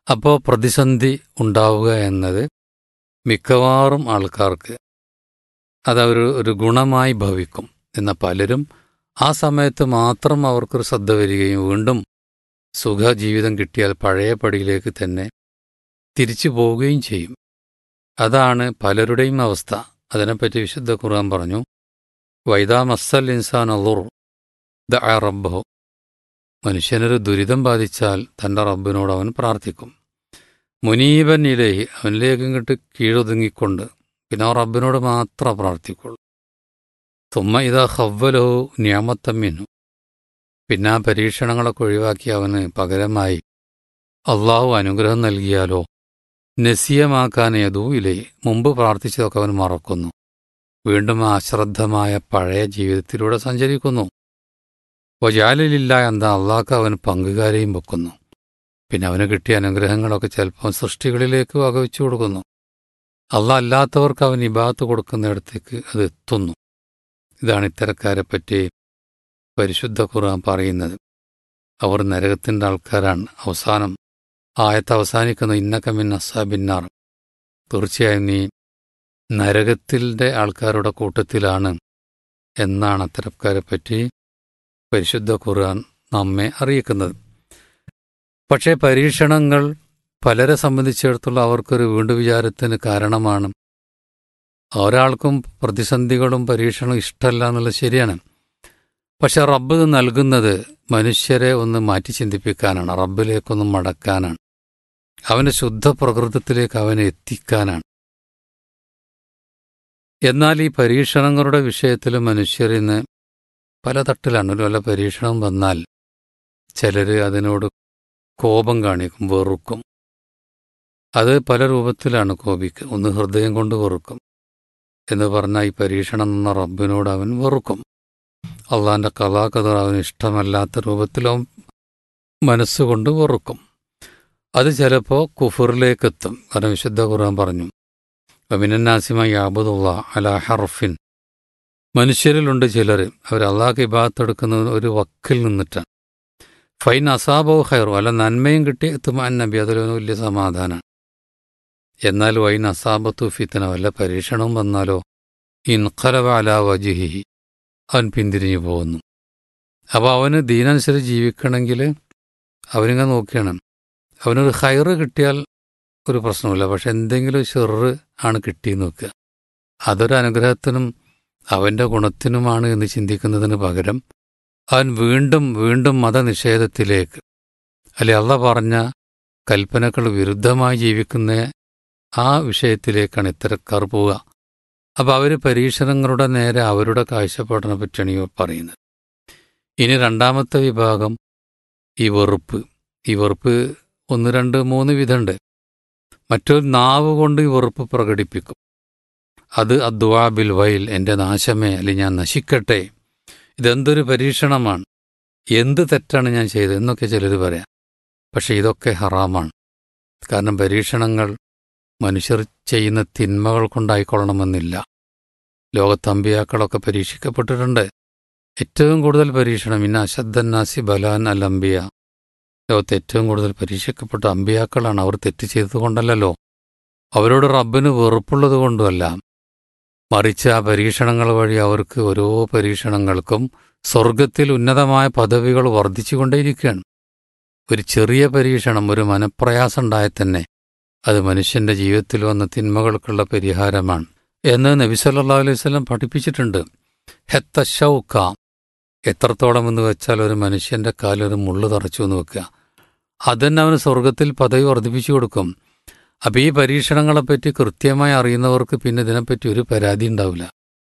Speaker 4: അപ്പോൾ പ്രതിസന്ധി ഉണ്ടാവുക എന്നത് മിക്കവാറും ആൾക്കാർക്ക് അതവർ ഒരു ഗുണമായി ഭവിക്കും എന്ന പലരും ആ സമയത്ത് മാത്രം അവർക്കൊരു ശ്രദ്ധ വരികയും വീണ്ടും സുഖജീവിതം കിട്ടിയാൽ പഴയ പടിയിലേക്ക് തന്നെ തിരിച്ചു പോവുകയും ചെയ്യും അതാണ് പലരുടെയും അവസ്ഥ അതിനെപ്പറ്റി വിശുദ്ധ ഖുർആൻ പറഞ്ഞു വൈദാ മസ്സൽ ഇൻസാൻ അലുർ ദ റബ്ബഹു മനുഷ്യനൊരു ദുരിതം ബാധിച്ചാൽ തൻ്റെ റബ്ബിനോട് അവൻ പ്രാർത്ഥിക്കും മുനീബൻ ഇലേഹി അവനിലേക്ക് ഇങ്ങോട്ട് കീഴൊതുങ്ങിക്കൊണ്ട് പിന്നെ ആ റബ്ബിനോട് മാത്രം പ്രാർത്ഥിക്കുള്ളൂ തുമ്മ ഇതാ ഹവ്വലഹു ന്യാമത്തമ്മിനു പിന്നെ ആ പരീക്ഷണങ്ങളൊക്കെ ഒഴിവാക്കി അവന് പകരമായി അള്ളാഹു അനുഗ്രഹം നൽകിയാലോ നസീയമാക്കാനേതൂ ഇല്ലേ മുമ്പ് പ്രാർത്ഥിച്ചതൊക്കെ അവൻ മറക്കുന്നു വീണ്ടും ആ അശ്രദ്ധമായ പഴയ ജീവിതത്തിലൂടെ സഞ്ചരിക്കുന്നു വജാലിലില്ല എന്താ അള്ളാഹ്ക്ക് അവൻ പങ്കുകാരെയും വെക്കുന്നു പിന്നെ അവന് കിട്ടിയ അനുഗ്രഹങ്ങളൊക്കെ ചിലപ്പോൾ സൃഷ്ടികളിലേക്ക് വകവെച്ചു കൊടുക്കുന്നു അള്ളാഹ് അല്ലാത്തവർക്ക് അവൻ ഇബാത്ത് കൊടുക്കുന്നിടത്തേക്ക് അത് എത്തുന്നു ഇതാണ് ഇത്തരക്കാരെ പറ്റി പരിശുദ്ധ ഖുർആൻ പറയുന്നത് അവർ നരകത്തിൻ്റെ ആൾക്കാരാണ് അവസാനം ആയത്ത് അവസാനിക്കുന്ന ഇന്നക്കമിൻ അസാബിന്നാർ തീർച്ചയായും നീ നരകത്തിൻ്റെ ആൾക്കാരുടെ കൂട്ടത്തിലാണ് എന്നാണ് അത്തരക്കാരെ പറ്റി പരിശുദ്ധ ഖുർആൻ നമ്മെ അറിയിക്കുന്നത് പക്ഷേ പരീക്ഷണങ്ങൾ പലരെ സംബന്ധിച്ചിടത്തോളം അവർക്കൊരു വീണ്ടും വിചാരത്തിന് കാരണമാണ് ഒരാൾക്കും പ്രതിസന്ധികളും പരീക്ഷണവും ഇഷ്ടമല്ല എന്നുള്ളത് ശരിയാണ് പക്ഷെ റബ്ബ് ഇത് നൽകുന്നത് മനുഷ്യരെ ഒന്ന് മാറ്റി ചിന്തിപ്പിക്കാനാണ് റബ്ബിലേക്കൊന്ന് മടക്കാനാണ് അവൻ്റെ ശുദ്ധ പ്രകൃതത്തിലേക്ക് അവനെ എത്തിക്കാനാണ് എന്നാൽ ഈ പരീക്ഷണങ്ങളുടെ വിഷയത്തിൽ മനുഷ്യർ ഇന്ന് പല തട്ടിലാണ് ഒരു വല്ല പരീക്ഷണം വന്നാൽ ചിലർ അതിനോട് കോപം കാണിക്കും വെറുക്കും അത് പല രൂപത്തിലാണ് കോപിക്കുക ഒന്ന് ഹൃദയം കൊണ്ട് വെറുക്കും എന്ന് പറഞ്ഞാൽ ഈ പരീക്ഷണം എന്ന റബ്ബിനോട് അവൻ വെറുക്കും അള്ളാന്റെ കഥാകഥ അവന് ഇഷ്ടമല്ലാത്ത രൂപത്തിലും മനസ്സുകൊണ്ട് വെറുക്കും അത് ചിലപ്പോൾ കുഫറിലേക്കെത്തും കാരണം വിശുദ്ധ ഖുർആൻ പറഞ്ഞു അമിനന്നാസിമ യാബുദുള്ള അല ഹർഫിൻ മനുഷ്യരിലുണ്ട് ചിലർ അവർ അള്ളാഹ് ഇബാത്തെടുക്കുന്ന ഒരു വക്കിൽ നിന്നിട്ടാണ് ഫൈൻ അസാബോ ഹൈറോ അല്ല നന്മയും കിട്ടി എത്തുമാൻ നബി അതിലൊരു വലിയ സമാധാനമാണ് എന്നാൽ വൈൻ അസാബത്തു ഫിത്തന വല്ല പരീക്ഷണവും വന്നാലോ ഇൻഖലവ അല വജിഹി അവൻ പിന്തിരിഞ്ഞു പോകുന്നു അപ്പോൾ അവന് ദീനനുസരിച്ച് ജീവിക്കണമെങ്കിൽ അവനിങ്ങനെ നോക്കുകയാണ് അവനൊരു ഹൈറ് കിട്ടിയാൽ ഒരു പ്രശ്നമില്ല പക്ഷെ എന്തെങ്കിലും ഷെറ് ആണ് കിട്ടിയെന്ന് നോക്കുക അതൊരു അനുഗ്രഹത്തിനും അവൻ്റെ ഗുണത്തിനുമാണ് എന്ന് ചിന്തിക്കുന്നതിന് പകരം അവൻ വീണ്ടും വീണ്ടും മതനിഷേധത്തിലേക്ക് അല്ലെ അള്ള പറഞ്ഞ കൽപ്പനകൾ വിരുദ്ധമായി ജീവിക്കുന്ന ആ വിഷയത്തിലേക്കാണ് ഇത്തരക്കാർ പോവുക അപ്പോൾ അവർ പരീക്ഷണങ്ങളുടെ നേരെ അവരുടെ കാഴ്ചപ്പാടിനെ പറ്റിയാണ് ഈ പറയുന്നത് ഇനി രണ്ടാമത്തെ വിഭാഗം ഈ വെറുപ്പ് ഈ വെറുപ്പ് ഒന്ന് രണ്ട് മൂന്ന് വിധമുണ്ട് മറ്റൊരു നാവ് കൊണ്ട് ഈ വെറുപ്പ് പ്രകടിപ്പിക്കും അത് അദ്വാബിൽ വയൽ എൻ്റെ നാശമേ അല്ലെങ്കിൽ ഞാൻ നശിക്കട്ടെ ഇതെന്തൊരു പരീക്ഷണമാണ് എന്ത് തെറ്റാണ് ഞാൻ ചെയ്തത് എന്നൊക്കെ ചിലർ പറയാം പക്ഷെ ഇതൊക്കെ ഹറാമാണ് കാരണം പരീക്ഷണങ്ങൾ മനുഷ്യർ ചെയ്യുന്ന തിന്മകൾ കൊണ്ടായിക്കൊള്ളണമെന്നില്ല ലോകത്തമ്പിയാക്കളൊക്കെ പരീക്ഷിക്കപ്പെട്ടിട്ടുണ്ട് ഏറ്റവും കൂടുതൽ പരീക്ഷണം ഇന്ന അശദ്ധന്നാസി ബലാൻ അൽ അംബിയ ലോകത്ത് ഏറ്റവും കൂടുതൽ പരീക്ഷിക്കപ്പെട്ട അമ്പിയാക്കളാണ് അവർ തെറ്റ് ചെയ്തതുകൊണ്ടല്ലോ അവരോട് റബ്ബിന് വെറുപ്പുള്ളത് കൊണ്ടുമല്ല മറിച്ച് ആ പരീക്ഷണങ്ങൾ വഴി അവർക്ക് ഓരോ പരീക്ഷണങ്ങൾക്കും സ്വർഗത്തിൽ ഉന്നതമായ പദവികൾ വർദ്ധിച്ചുകൊണ്ടേയിരിക്കുകയാണ് ഒരു ചെറിയ പരീക്ഷണം ഒരു മനപ്രയാസം ഉണ്ടായാൽ തന്നെ അത് മനുഷ്യന്റെ ജീവിതത്തിൽ വന്ന തിന്മകൾക്കുള്ള പരിഹാരമാണ് എന്ന് നബി സല്ലാ അലൈഹി സ്വലം പഠിപ്പിച്ചിട്ടുണ്ട് ഹെത്തശൗക്ക എത്രത്തോളം എന്ന് വെച്ചാൽ ഒരു മനുഷ്യന്റെ കാലൊരു മുള്ളു തറച്ചു എന്ന് വെക്കുക അതന്നെ അവന് സ്വർഗത്തിൽ പദവി വർദ്ധിപ്പിച്ചു കൊടുക്കും അപ്പം ഈ പരീക്ഷണങ്ങളെപ്പറ്റി കൃത്യമായി അറിയുന്നവർക്ക് പിന്നെ ഇതിനെപ്പറ്റി ഒരു പരാതി ഉണ്ടാവില്ല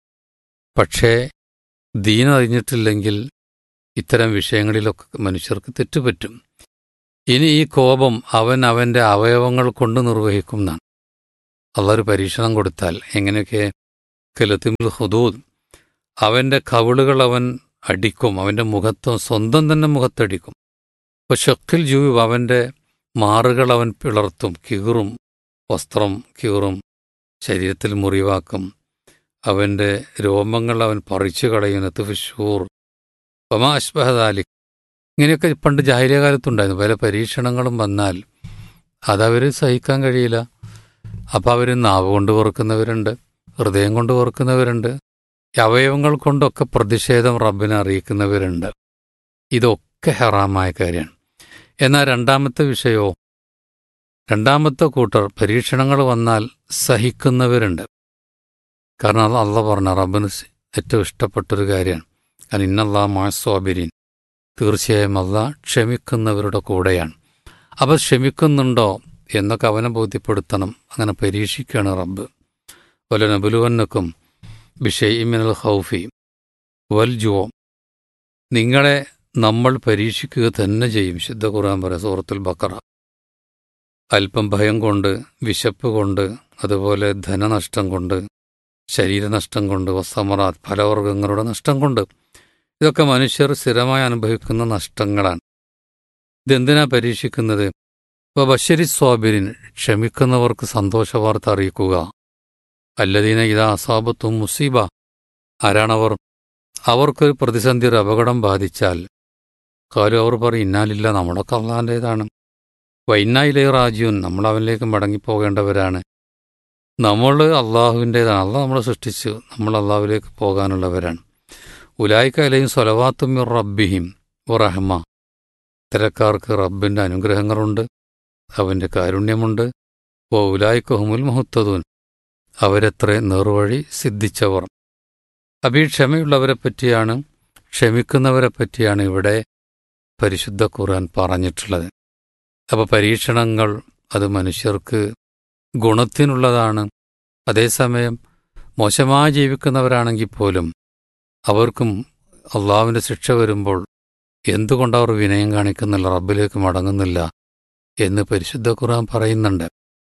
Speaker 4: പക്ഷേ ദീൻ അറിഞ്ഞിട്ടില്ലെങ്കിൽ ഇത്തരം വിഷയങ്ങളിലൊക്കെ മനുഷ്യർക്ക് തെറ്റുപറ്റും ഇനി ഈ കോപം അവൻ അവൻ്റെ അവയവങ്ങൾ കൊണ്ട് നിർവഹിക്കും എന്നാണ് അള്ളൊരു പരീക്ഷണം കൊടുത്താൽ എങ്ങനെയൊക്കെ കെലത്തിമുൽ ഹുദൂദ് അവൻ്റെ കവിളുകൾ അവൻ അടിക്കും അവൻ്റെ മുഖത്ത് സ്വന്തം തന്നെ മുഖത്തടിക്കും അപ്പോൾ ഷക്കിൽ ജൂബ് അവൻ്റെ മാറുകൾ അവൻ പിളർത്തും കീറും വസ്ത്രം കീറും ശരീരത്തിൽ മുറിവാക്കും അവൻ്റെ രോമങ്ങൾ അവൻ പറിച്ചു കളയുന്ന തുഫിഷൂർ ഒമാ അഷ്ബഹദാലിക് ഇങ്ങനെയൊക്കെ പണ്ട് ജാഹിലിയ കാലത്തുണ്ടായിരുന്നു പല പരീക്ഷണങ്ങളും വന്നാൽ അതവർ സഹിക്കാൻ കഴിയില്ല അപ്പം അവർ നാവ് കൊണ്ട് വെറുക്കുന്നവരുണ്ട് ഹൃദയം കൊണ്ട് വെറുക്കുന്നവരുണ്ട് ഈ അവയവങ്ങൾ കൊണ്ടൊക്കെ പ്രതിഷേധം റബ്ബിനെ അറിയിക്കുന്നവരുണ്ട് ഇതൊക്കെ ഹറാമായ കാര്യമാണ് എന്നാൽ രണ്ടാമത്തെ വിഷയമോ രണ്ടാമത്തെ കൂട്ടർ പരീക്ഷണങ്ങൾ വന്നാൽ സഹിക്കുന്നവരുണ്ട് കാരണം അത് അള്ള പറഞ്ഞ റബ്ബിന് ഏറ്റവും ഇഷ്ടപ്പെട്ടൊരു കാര്യമാണ് കാരണം ഇന്നല്ലാ മാസ്വാബിരിൻ തീർച്ചയായും അല്ല ക്ഷമിക്കുന്നവരുടെ കൂടെയാണ് അപ്പോൾ ക്ഷമിക്കുന്നുണ്ടോ എന്നൊക്കെ അവനെ ബോധ്യപ്പെടുത്തണം അങ്ങനെ പരീക്ഷിക്കുകയാണ് റബ്ബ് വല നബുലുവന്നക്കും ബിഷയിമിനൽ ഹൗഫി വൽ ജുവോ നിങ്ങളെ നമ്മൾ പരീക്ഷിക്കുക തന്നെ ചെയ്യും ശുദ്ധ ഖുർആൻ പറയാം സൂറത്തുൽ ബക്കറ അല്പം ഭയം കൊണ്ട് വിശപ്പ് കൊണ്ട് അതുപോലെ ധനനഷ്ടം കൊണ്ട് ശരീരനഷ്ടം കൊണ്ട് വസ്തമറാത്ത് ഫലവർഗങ്ങളുടെ നഷ്ടം കൊണ്ട് ഇതൊക്കെ മനുഷ്യർ സ്ഥിരമായി അനുഭവിക്കുന്ന നഷ്ടങ്ങളാണ് ഇതെന്തിനാ പരീക്ഷിക്കുന്നത് ഇപ്പോൾ ബഷരി സ്വാബിരിൻ ക്ഷമിക്കുന്നവർക്ക് സന്തോഷവാർത്ത അറിയിക്കുക അല്ലദീന ഇതാ അസാബത്തും മുസീബ ആരാണവർ അവർക്കൊരു പ്രതിസന്ധി ഒരു അപകടം ബാധിച്ചാൽ കാലം അവർ പറയും ഇന്നാലില്ല നമ്മളൊക്കെ അള്ളാൻ്റേതാണ് വൈന്നായിലേ റാജുൻ നമ്മൾ അവനിലേക്ക് മടങ്ങിപ്പോകേണ്ടവരാണ് നമ്മൾ അള്ളാഹുവിൻ്റേതാണ് അള്ളാഹ് നമ്മളെ സൃഷ്ടിച്ചു നമ്മൾ അള്ളാഹുവിലേക്ക് പോകാനുള്ളവരാണ് ഉലായിക്ക അലയും സ്വലവാത്തുമിർ റബ്ബിഹിം റഹ്മ ഇത്തരക്കാർക്ക് റബ്ബിൻ്റെ അനുഗ്രഹങ്ങളുണ്ട് അവൻ്റെ കാരുണ്യമുണ്ട് ഓ ഉലായിക്കഹുമുൽ മുഹത്തതൂൻ അവരെത്ര നേർവഴി സിദ്ധിച്ചവർ അപ്പൊ ഈ ക്ഷമയുള്ളവരെ പറ്റിയാണ് ക്ഷമിക്കുന്നവരെ പറ്റിയാണ് ഇവിടെ പരിശുദ്ധ ഖുർആൻ പറഞ്ഞിട്ടുള്ളത് അപ്പോൾ പരീക്ഷണങ്ങൾ അത് മനുഷ്യർക്ക് ഗുണത്തിനുള്ളതാണ് അതേസമയം മോശമായി ജീവിക്കുന്നവരാണെങ്കിൽ പോലും അവർക്കും അള്ളാവിൻ്റെ ശിക്ഷ വരുമ്പോൾ എന്തുകൊണ്ട് അവർ വിനയം കാണിക്കുന്നില്ല റബ്ബിലേക്ക് മടങ്ങുന്നില്ല എന്ന് പരിശുദ്ധ ഖുർആൻ പറയുന്നുണ്ട്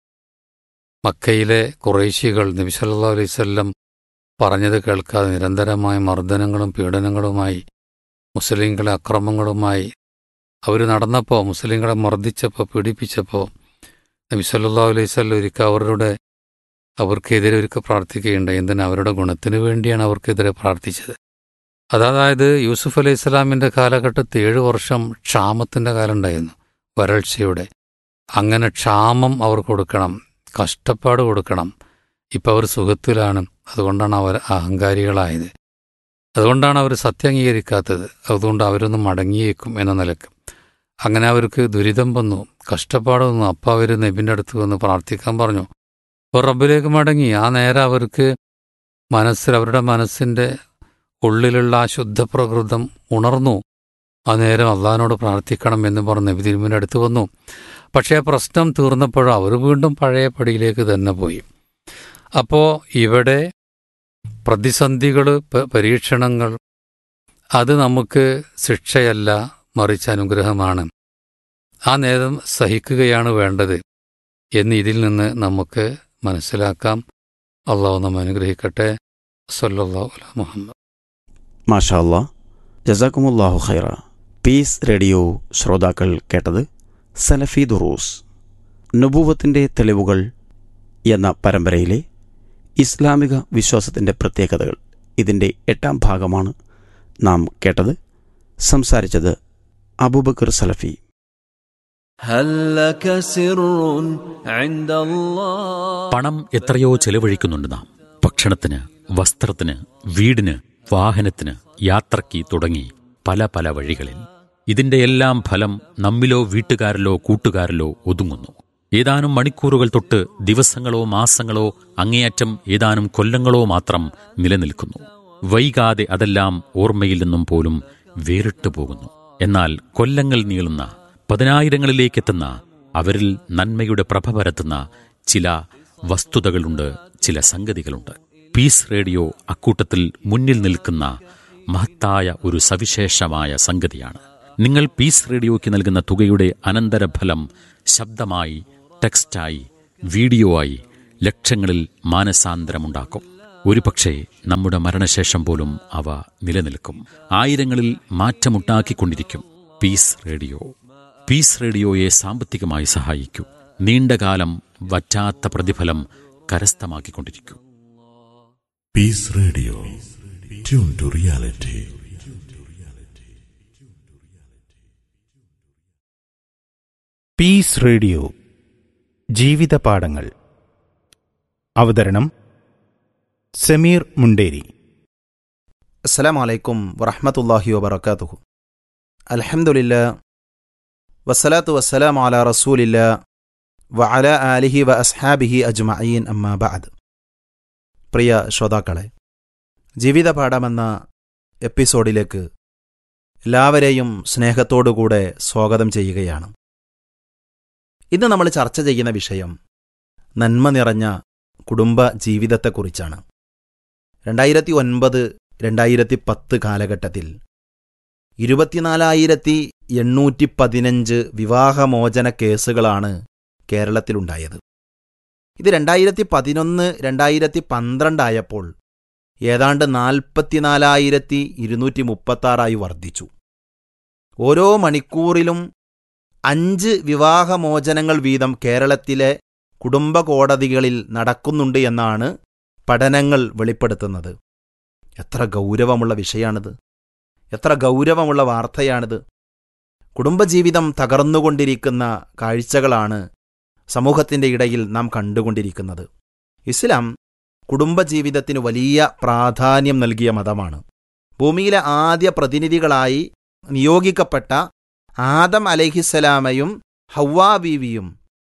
Speaker 4: മക്കയിലെ കുറേശികൾ നബി സല്ലല്ലാഹു അലൈഹി വസല്ലം പറഞ്ഞത് കേൾക്കാതെ നിരന്തരമായ മർദ്ദനങ്ങളും പീഡനങ്ങളുമായി മുസ്ലിങ്ങളെ അക്രമങ്ങളുമായി അവർ നടന്നപ്പോൾ മുസ്ലിങ്ങളെ മർദ്ദിച്ചപ്പോൾ പീഡിപ്പിച്ചപ്പോൾ നബി സല്ലല്ലാഹു അലൈഹി വസല്ലം ഒരിക്കൽ അവരുടെ അവർക്കെതിരെ ഒരിക്കൽ പ്രാർത്ഥിക്കുകയുണ്ടായി എന്തിനാ അവരുടെ ഗുണത്തിന് വേണ്ടിയാണ് അവർക്കെതിരെ പ്രാർത്ഥിച്ചത് അതായത് യൂസുഫ് അലൈഹി സ്വലാമിൻ്റെ കാലഘട്ടത്തിൽ ഏഴ് വർഷം ക്ഷാമത്തിൻ്റെ കാലം ഉണ്ടായിരുന്നു വരൾച്ചയുടെ അങ്ങനെ ക്ഷാമം അവർ കൊടുക്കണം കഷ്ടപ്പാട് കൊടുക്കണം ഇപ്പം അവർ സുഖത്തിലാണ് അതുകൊണ്ടാണ് അവർ അഹങ്കാരികളായത് അതുകൊണ്ടാണ് അവർ സത്യം അംഗീകരിക്കാത്തത് അതുകൊണ്ട് അവരൊന്ന് മടങ്ങിയേക്കും എന്ന നിലക്ക് അങ്ങനെ അവർക്ക് ദുരിതം വന്നു കഷ്ടപ്പാട് വന്നു അപ്പം അവർ നബിൻ്റെ അടുത്ത് വന്ന് പ്രാർത്ഥിക്കാൻ പറഞ്ഞു അപ്പോൾ റബ്ബിലേക്ക് മടങ്ങി ആ നേരം അവർക്ക് മനസ്സിൽ അവരുടെ മനസ്സിൻ്റെ ഉള്ളിലുള്ള ആ ശുദ്ധപ്രകൃതം ഉണർന്നു ആ നേരം അള്ളഹാനോട് പ്രാർത്ഥിക്കണം എന്ന് പറഞ്ഞ് നബി തിരുമിൻ്റെ അടുത്ത് വന്നു പക്ഷേ ആ പ്രശ്നം തീർന്നപ്പോഴും അവർ വീണ്ടും പഴയ പടിയിലേക്ക് തന്നെ പോയി അപ്പോൾ ഇവിടെ പ്രതിസന്ധികൾ പരീക്ഷണങ്ങൾ അത് നമുക്ക് ശിക്ഷയല്ല മറിച്ച് അനുഗ്രഹമാണ് ആ നേരം സഹിക്കുകയാണ് വേണ്ടത് എന്ന് ഇതിൽ നിന്ന് നമുക്ക് മനസ്സിലാക്കാം അള്ളാഹു നമ്മ അനുഗ്രഹിക്കട്ടെ സല്ലല്ലാഹു അലാ മുഹമ്മദ്
Speaker 3: മാഷാ അല്ലാ ജസാക്കുമുല്ലാഹു ഖൈറ പീസ് റേഡിയോ ശ്രോതാക്കൾ കേട്ടത് സലഫി ദുറൂസ് നുബൂവത്തിൻ്റെ തെളിവുകൾ എന്ന പരമ്പരയിലെ ഇസ്ലാമിക വിശ്വാസത്തിൻ്റെ പ്രത്യേകതകൾ ഇതിൻ്റെ എട്ടാം ഭാഗമാണ് നാം കേട്ടത് സംസാരിച്ചത് അബൂബക്കർ സലഫി
Speaker 5: هل لك سر عند الله
Speaker 2: പണം എത്രയോ ചെലവഴിക്കുന്നുണ്ട് നാം ഭക്ഷണത്തിന് വസ്ത്രത്തിന് വീടിന് വാഹനത്തിന് യാത്രയ്ക്ക് തുടങ്ങി പല പല വഴികളിൽ ഇതിന്റെ എല്ലാം ഫലം നമ്മിലോ വീട്ടുകാരിലോ കൂട്ടുകാരിലോ ഒതുങ്ങുന്നു ഏതാനും മണിക്കൂറുകൾ തൊട്ട് ദിവസങ്ങളോ മാസങ്ങളോ അങ്ങേയറ്റം ഏതാനും കൊല്ലങ്ങളോ മാത്രം നിലനിൽക്കുന്നു വൈകാതെ അതെല്ലാം ഓർമ്മയിൽ നിന്നും പോലും വേറിട്ടു പോകുന്നു എന്നാൽ കൊല്ലങ്ങൾ നീളുന്ന പതിനായിരങ്ങളിലേക്കെത്തുന്ന അവരിൽ നന്മയുടെ പ്രഭ പരത്തുന്ന ചില വസ്തുതകളുണ്ട് ചില സംഗതികളുണ്ട് പീസ് റേഡിയോ അക്കൂട്ടത്തിൽ മുന്നിൽ നിൽക്കുന്ന മഹത്തായ ഒരു സവിശേഷമായ സംഗതിയാണ് നിങ്ങൾ പീസ് റേഡിയോയ്ക്ക് നൽകുന്ന തുകയുടെ അനന്തരഫലം ശബ്ദമായി ടെക്സ്റ്റായി വീഡിയോ ആയി ലക്ഷങ്ങളിൽ മാനസാന്തരമുണ്ടാക്കും ഒരുപക്ഷെ നമ്മുടെ മരണശേഷം പോലും അവ നിലനിൽക്കും ആയിരങ്ങളിൽ മാറ്റമുണ്ടാക്കിക്കൊണ്ടിരിക്കും പീസ് റേഡിയോ പീസ് റേഡിയോയെ സാമ്പത്തികമായി സഹായിക്കൂ നീണ്ടകാലം വറ്റാത്ത പ്രതിഫലം കരസ്ഥമാക്കിക്കൊണ്ടിരിക്കൂ
Speaker 6: Peace Radio. Tune to reality.
Speaker 1: Peace radio ജീവിതപാഠങ്ങൾ അവതരണം സമീർ മുണ്ടേരി
Speaker 7: അസ്സലാം വലൈക്കും വറഹമത്തല്ലാഹി വബർക്കാത്തുഹു അൽഹംദുലില്ല വസ്സലാത്തു വസ്സലാം അല റസൂലില്ല വ അല ആലിഹി വ അസ്ഹാബിഹി അജ്മഈൻ അമ്മാ ബഅദ് പ്രിയ ശ്രോതാക്കളെ ജീവിതപാഠമെന്ന എപ്പിസോഡിലേക്ക് എല്ലാവരെയും സ്നേഹത്തോടുകൂടെ സ്വാഗതം ചെയ്യുകയാണ് ഇന്ന് നമ്മൾ ചർച്ച ചെയ്യുന്ന വിഷയം നന്മ നിറഞ്ഞ കുടുംബ ജീവിതത്തെക്കുറിച്ചാണ് രണ്ടായിരത്തി ഒൻപത് രണ്ടായിരത്തി പത്ത് കാലഘട്ടത്തിൽ ഇരുപത്തിനാലായിരത്തി എണ്ണൂറ്റി പതിനഞ്ച് വിവാഹമോചന കേസുകളാണ് കേരളത്തിലുണ്ടായത് ഇത് രണ്ടായിരത്തി പതിനൊന്ന് രണ്ടായിരത്തി പന്ത്രണ്ടായപ്പോൾ ഏതാണ്ട് നാൽപ്പത്തിനാലായിരത്തി ഇരുന്നൂറ്റി മുപ്പത്താറായി വർദ്ധിച്ചു ഓരോ മണിക്കൂറിലും അഞ്ച് വിവാഹമോചനങ്ങൾ വീതം കേരളത്തിലെ കുടുംബ കോടതികളിൽ നടക്കുന്നുണ്ട് എന്നാണ് പഠനങ്ങൾ വെളിപ്പെടുത്തുന്നത് എത്ര ഗൗരവമുള്ള വിഷയമാണിത് എത്ര ഗൗരവമുള്ള വാർത്തയാണിത് കുടുംബജീവിതം തകർന്നുകൊണ്ടിരിക്കുന്ന കാഴ്ചകളാണ് സമൂഹത്തിൻ്റെ ഇടയിൽ നാം കണ്ടുകൊണ്ടിരിക്കുന്നത് ഇസ്ലാം കുടുംബജീവിതത്തിന് വലിയ പ്രാധാന്യം നൽകിയ മതമാണ് ഭൂമിയിലെ ആദ്യ പ്രതിനിധികളായി നിയോഗിക്കപ്പെട്ട ആദം അലഹിസലാമയും ഹവ്വാ ബീവിയും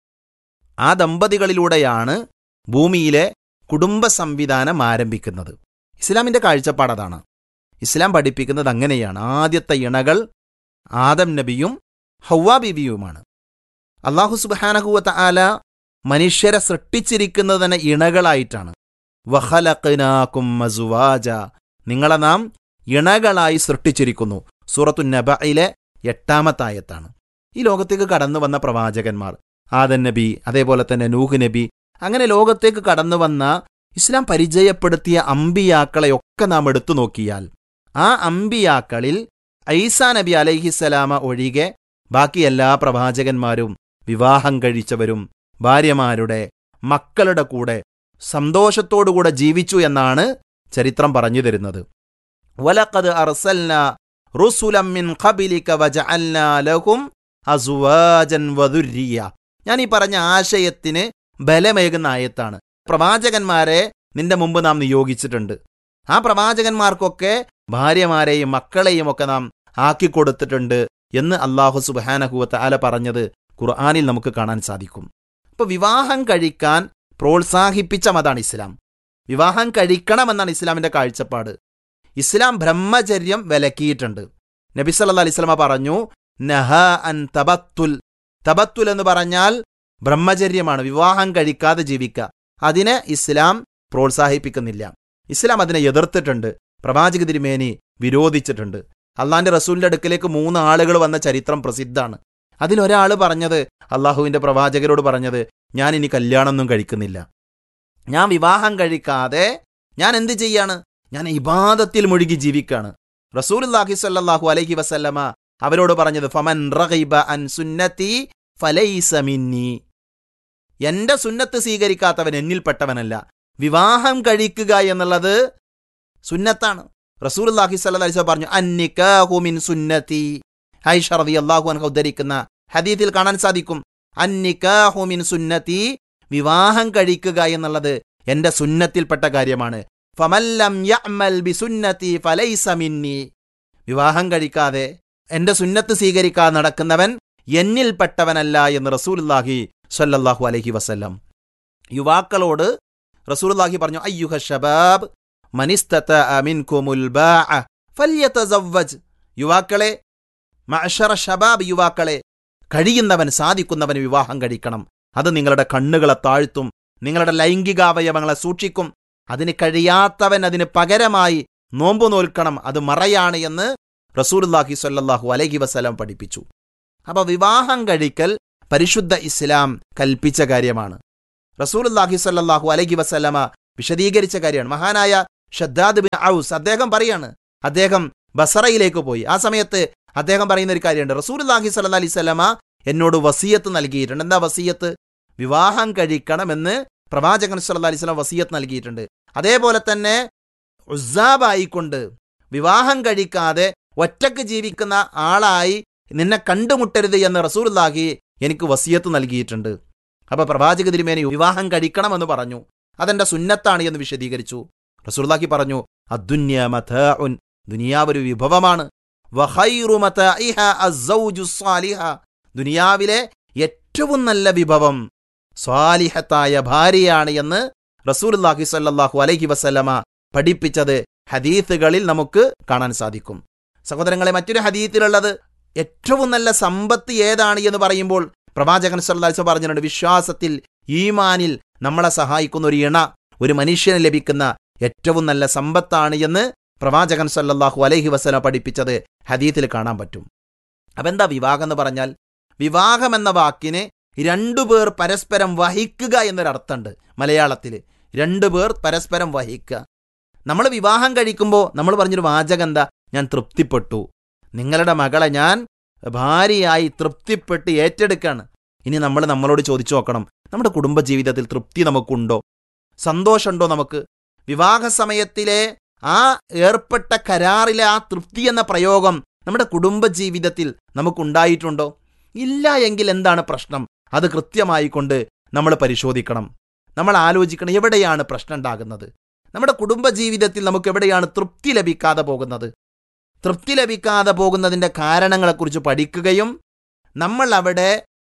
Speaker 7: ആ ദമ്പതികളിലൂടെയാണ് ഭൂമിയിലെ കുടുംബ സംവിധാനം ആരംഭിക്കുന്നത് ഇസ്ലാമിന്റെ കാഴ്ചപ്പാട് അതാണ് ഇസ്ലാം പഠിപ്പിക്കുന്നത് അങ്ങനെയാണ് ആദ്യത്തെ ഇണകൾ ആദം നബിയും ഹൗവാ ബീവിയുമാണ് അള്ളാഹു സുബാനഹുവത്ത ആല മനുഷ്യരെ സൃഷ്ടിച്ചിരിക്കുന്നത് തന്നെ ഇണകളായിട്ടാണ് വഹലഖ്നാക്കും മസുവാജ നിങ്ങളെ നാം ഇണകളായി സൃഷ്ടിച്ചിരിക്കുന്നു സൂറത്തു നബയിലെ എട്ടാമത്തായത്താണ് ഈ ലോകത്തേക്ക് കടന്നു വന്ന പ്രവാചകന്മാർ ആദൻ നബി അതേപോലെ തന്നെ നൂഹ് നബി അങ്ങനെ ലോകത്തേക്ക് കടന്നു വന്ന ഇസ്ലാം പരിചയപ്പെടുത്തിയ അമ്പിയാക്കളെയൊക്കെ നാം എടുത്തു നോക്കിയാൽ ആ അമ്പിയാക്കളിൽ ഐസാ നബി അലൈഹിസലാമ ഒഴികെ ബാക്കി എല്ലാ പ്രവാചകന്മാരും വിവാഹം കഴിച്ചവരും ഭാര്യമാരുടെ മക്കളുടെ കൂടെ സന്തോഷത്തോടുകൂടെ ജീവിച്ചു എന്നാണ് ചരിത്രം പറഞ്ഞു തരുന്നത് വലഖദ് അർസൽന റുസുലം മിൻ ഖബലിക വജഅൽനാ ലഹും അസുവാജൻ വദുരിയ ഞാൻ ഈ പറഞ്ഞ ആശയത്തിന് ബലമേകുന്ന ആയത്താണ് പ്രവാചകന്മാരെ നിന്റെ മുമ്പ് നാം നിയോഗിച്ചിട്ടുണ്ട് ആ പ്രവാചകന്മാർക്കൊക്കെ ഭാര്യമാരെയും മക്കളെയും ഒക്കെ നാം ആക്കിക്കൊടുത്തിട്ടുണ്ട് എന്ന് അള്ളാഹു സുബാനഹുവത്ത് ആല പറഞ്ഞത് ഖുർആാനിൽ നമുക്ക് കാണാൻ സാധിക്കും അപ്പോൾ വിവാഹം കഴിക്കാൻ പ്രോത്സാഹിപ്പിച്ച മതാണ് ഇസ്ലാം വിവാഹം കഴിക്കണമെന്നാണ് ഇസ്ലാമിന്റെ കാഴ്ചപ്പാട് ഇസ്ലാം ബ്രഹ്മചര്യം വിലക്കിയിട്ടുണ്ട് നബി സല്ലാ അലിസ്ലമ പറഞ്ഞു നഹ അൻ തബത്തുൽ തബത്തുൽ എന്ന് പറഞ്ഞാൽ ബ്രഹ്മചര്യമാണ് വിവാഹം കഴിക്കാതെ ജീവിക്കുക അതിനെ ഇസ്ലാം പ്രോത്സാഹിപ്പിക്കുന്നില്ല ഇസ്ലാം അതിനെ എതിർത്തിട്ടുണ്ട് പ്രവാചക തിരുമേനി വിരോധിച്ചിട്ടുണ്ട് അള്ളാന്റെ റസൂലിന്റെ അടുക്കലേക്ക് മൂന്ന് ആളുകൾ വന്ന ചരിത്രം പ്രസിദ്ധാണ് അതിലൊരാൾ പറഞ്ഞത് അള്ളാഹുവിന്റെ പ്രവാചകരോട് പറഞ്ഞത് ഞാൻ ഇനി കല്യാണമൊന്നും കഴിക്കുന്നില്ല ഞാൻ വിവാഹം കഴിക്കാതെ ഞാൻ എന്ത് ചെയ്യാണ് ഞാൻ ഇബാദത്തിൽ മുഴുകി ജീവിക്കാണ് റസൂലുല്ലാഹി സ്വല്ലല്ലാഹു അലൈഹി വസല്ലമ അവരോട് പറഞ്ഞത് ഫമൻ റഗൈബ അൻ സുന്നത്തി ഫലൈസ മിന്നി എന്റെ സുന്നത്ത് സ്വീകരിക്കാത്തവൻ എന്നിൽപ്പെട്ടവനല്ല വിവാഹം കഴിക്കുക എന്നുള്ളത് സുന്നത്താണ് റസൂലുല്ലാഹി സ്വല്ലല്ലാഹി അലൈഹി പറഞ്ഞു അന്നിക്കാഹു മിൻ സുന്നത്തി ഐഷ റളിയല്ലാഹു അൻഹ ഉദ്ധരിക്കുന്ന ഹദീത്തിൽ കാണാൻ സാധിക്കും അന്നിക്കാഹു മിൻ സുന്നത്തി വിവാഹം കഴിക്കുക എന്നുള്ളത് എന്റെ സുന്നത്തിൽപ്പെട്ട കാര്യമാണ് ഫമല്ലം യഅമൽ ബിസുന്നതി ഫലൈസ മിന്നി വിവാഹം കഴിക്കാതെ എന്റെ സുന്നത്ത് സ്വീകരിക്കാതെ നടക്കുന്നവൻ എന്നിൽപ്പെട്ടവനല്ല എന്ന് റസൂലുല്ലാഹി സ്വല്ലല്ലാഹു അലൈഹി വസല്ലം യുവാക്കളോട് റസൂലുല്ലാഹി പറഞ്ഞു അയ്യുഹ ഷബാബ് മനിസ്തത മിൻകുമുൽ ബാഅ ഫല്യതസവ്വജ് യുവാക്കളെ മഅശറ ഷബാബ് യുവാക്കളെ കഴിയുന്നവൻ സാധിക്കുന്നവൻ വിവാഹം കഴിക്കണം അത് നിങ്ങളുടെ കണ്ണുകളെ താഴ്ത്തും നിങ്ങളുടെ ലൈംഗികാവയവങ്ങളെ സൂക്ഷിക്കും അതിന് കഴിയാത്തവൻ അതിന് പകരമായി നോമ്പു നോൽക്കണം അത് മറയാണ് എന്ന് റസൂലുല്ലാഹി സ്വല്ലല്ലാഹു അലൈഹി വസല്ലം പഠിപ്പിച്ചു അപ്പൊ വിവാഹം കഴിക്കൽ പരിശുദ്ധ ഇസ്ലാം കൽപ്പിച്ച കാര്യമാണ് റസൂലുല്ലാഹി സ്വല്ലല്ലാഹു അലൈഹി വസല്ലമ വിശദീകരിച്ച കാര്യമാണ് മഹാനായ ഷദ്ദാദ് ബിൻ ഔസ് അദ്ദേഹം പറയാണ് അദ്ദേഹം ബസറയിലേക്ക് പോയി ആ സമയത്ത് അദ്ദേഹം പറയുന്ന ഒരു കാര്യമുണ്ട് റസൂലുല്ലാഹി സ്വല്ലല്ലാഹി അലൈഹി വസല്ലമ എന്നോട് വസീയത്ത് നൽകിയിട്ടുണ്ട് എന്താ വസീയത്ത് വിവാഹം കഴിക്കണമെന്ന് പ്രവാചകൻ സല്ലല്ലാഹി അലൈഹി വസല്ലം വസീയത്ത് നൽകിയിട്ടുണ്ട് അതേപോലെ തന്നെ ഉസാബായിക്കൊണ്ട് വിവാഹം കഴിക്കാതെ ഒറ്റക്ക് ജീവിക്കുന്ന ആളായി നിന്നെ കണ്ടുമുട്ടരുത് എന്ന് റസൂലുള്ളാഹി എനിക്ക് വസിയത്ത് നൽകിയിട്ടുണ്ട് അപ്പൊ പ്രവാചക തിരുമേനി വിവാഹം കഴിക്കണമെന്ന് പറഞ്ഞു അതെന്റെ സുന്നത്താണ് എന്ന് വിശദീകരിച്ചു റസൂലുള്ളാഹി പറഞ്ഞു അദ്ദുന്യ മതാഉൻ ദുനിയാവൊരു വിഭവമാണ് വഖൈറു മതാഇഹ അസ്സൗജു സ്വാലിഹ ദുനിയാവിലെ ഏറ്റവും നല്ല വിഭവം സ്വാലിഹത്തായ ഭാര്യയാണ് എന്ന് റസൂലുള്ളാഹി സ്വല്ലല്ലാഹു അലൈഹി വസല്ലമ പഠിപ്പിച്ചത് ഹദീത്തുകളിൽ നമുക്ക് കാണാൻ സാധിക്കും സഹോദരങ്ങളെ മറ്റൊരു ഹദീത്തിലുള്ളത് ഏറ്റവും നല്ല സമ്പത്ത് ഏതാണ് എന്ന് പറയുമ്പോൾ പ്രവാചകൻ സല്ലാസ് പറഞ്ഞിട്ടുണ്ട് വിശ്വാസത്തിൽ ഈമാനിൽ നമ്മളെ സഹായിക്കുന്ന ഒരു ഇണ ഒരു മനുഷ്യന് ലഭിക്കുന്ന ഏറ്റവും നല്ല സമ്പത്താണ് എന്ന് പ്രവാചകൻ സല്ലല്ലാഹു അലൈഹി വസല്ലം പഠിപ്പിച്ചത് ഹദീത്തിൽ കാണാൻ പറ്റും അപ്പം എന്താ വിവാഹം എന്ന് പറഞ്ഞാൽ വിവാഹം എന്ന വാക്കിന് രണ്ടുപേർ പരസ്പരം വഹിക്കുക എന്നൊരർത്ഥമുണ്ട് മലയാളത്തിൽ രണ്ടുപേർ പരസ്പരം വഹിക്കുക നമ്മൾ വിവാഹം കഴിക്കുമ്പോൾ നമ്മൾ പറഞ്ഞൊരു വാചകം എന്താ ഞാൻ തൃപ്തിപ്പെട്ടു നിങ്ങളുടെ മകളെ ഞാൻ ഭാര്യയായി തൃപ്തിപ്പെട്ട് ഏറ്റെടുക്കാണ് ഇനി നമ്മൾ നമ്മളോട് ചോദിച്ചു നോക്കണം നമ്മുടെ കുടുംബജീവിതത്തിൽ തൃപ്തി നമുക്കുണ്ടോ സന്തോഷമുണ്ടോ നമുക്ക് വിവാഹ സമയത്തിലെ ആ ഏർപ്പെട്ട കരാറിലെ ആ തൃപ്തി എന്ന പ്രയോഗം നമ്മുടെ കുടുംബജീവിതത്തിൽ നമുക്കുണ്ടായിട്ടുണ്ടോ ഇല്ല എങ്കിൽ എന്താണ് പ്രശ്നം അത് കൃത്യമായി കൊണ്ട് നമ്മൾ പരിശോധിക്കണം നമ്മൾ ആലോചിക്കണം എവിടെയാണ് പ്രശ്നം ഉണ്ടാകുന്നത് നമ്മുടെ കുടുംബജീവിതത്തിൽ നമുക്ക് എവിടെയാണ് തൃപ്തി ലഭിക്കാതെ പോകുന്നത് തൃപ്തി ലഭിക്കാതെ പോകുന്നതിൻ്റെ കാരണങ്ങളെക്കുറിച്ച് പഠിക്കുകയും നമ്മൾ അവിടെ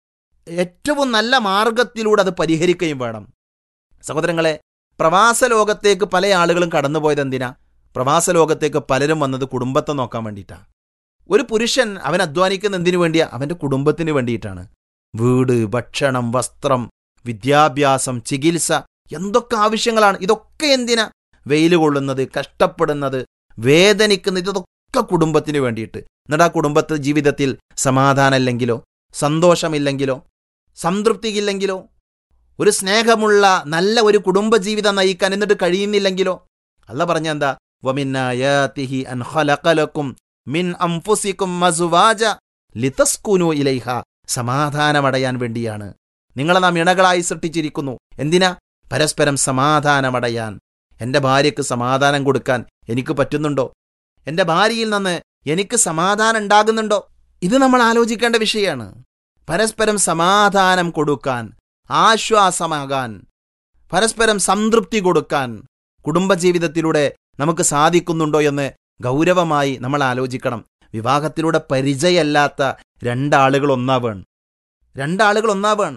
Speaker 7: ഏറ്റവും നല്ല മാർഗത്തിലൂടെ അത് പരിഹരിക്കുകയും വേണം സഹോദരങ്ങളെ പ്രവാസ ലോകത്തേക്ക് പല ആളുകളും കടന്നുപോയത് എന്തിനാ പ്രവാസ ലോകത്തേക്ക് പലരും വന്നത് കുടുംബത്തെ നോക്കാൻ വേണ്ടിയിട്ടാണ് ഒരു പുരുഷൻ അവൻ അധ്വാനിക്കുന്ന എന്തിനു വേണ്ടിയാ അവൻ്റെ കുടുംബത്തിന് വേണ്ടിയിട്ടാണ് വീട് ഭക്ഷണം വസ്ത്രം വിദ്യാഭ്യാസം ചികിത്സ എന്തൊക്കെ ആവശ്യങ്ങളാണ് ഇതൊക്കെ എന്തിനാ വെയിൽ കൊള്ളുന്നത് കഷ്ടപ്പെടുന്നത് വേദനിക്കുന്നത് ഇതൊക്കെ കുടുംബത്തിന് വേണ്ടിയിട്ട് എന്നിട്ട് ആ കുടുംബത്തിൽ ജീവിതത്തിൽ സമാധാനമില്ലെങ്കിലോ സന്തോഷമില്ലെങ്കിലോ സംതൃപ്തിയില്ലെങ്കിലോ ഒരു സ്നേഹമുള്ള നല്ല ഒരു കുടുംബജീവിതം നയിക്കാൻ എന്നിട്ട് കഴിയുന്നില്ലെങ്കിലോ അല്ല പറഞ്ഞ എന്താ വമിന്നായാതിഹി അൻ ഖലഖലക്കും മിൻ അംഫുസിക്കും മസുവാജ ലിതസ്കുനു ഇലൈഹ സമാധാനമടയാൻ വേണ്ടിയാണ് നിങ്ങളെ നാം ഇണകളായി സൃഷ്ടിച്ചിരിക്കുന്നു എന്തിനാ പരസ്പരം സമാധാനമടയാൻ എൻ്റെ ഭാര്യയ്ക്ക് സമാധാനം കൊടുക്കാൻ എനിക്ക് പറ്റുന്നുണ്ടോ എൻ്റെ ഭാര്യയിൽ നിന്ന് എനിക്ക് സമാധാനം ഉണ്ടാകുന്നുണ്ടോ ഇത് നമ്മൾ ആലോചിക്കേണ്ട വിഷയമാണ് പരസ്പരം സമാധാനം കൊടുക്കാൻ ആശ്വാസമാകാൻ പരസ്പരം സംതൃപ്തി കൊടുക്കാൻ കുടുംബജീവിതത്തിലൂടെ നമുക്ക് സാധിക്കുന്നുണ്ടോ എന്ന് ഗൗരവമായി നമ്മൾ ആലോചിക്കണം വിവാഹത്തിലൂടെ പരിചയമല്ലാത്ത രണ്ടാളുകൾ ഒന്നാവേൺ രണ്ടാളുകൾ ഒന്നാവേൺ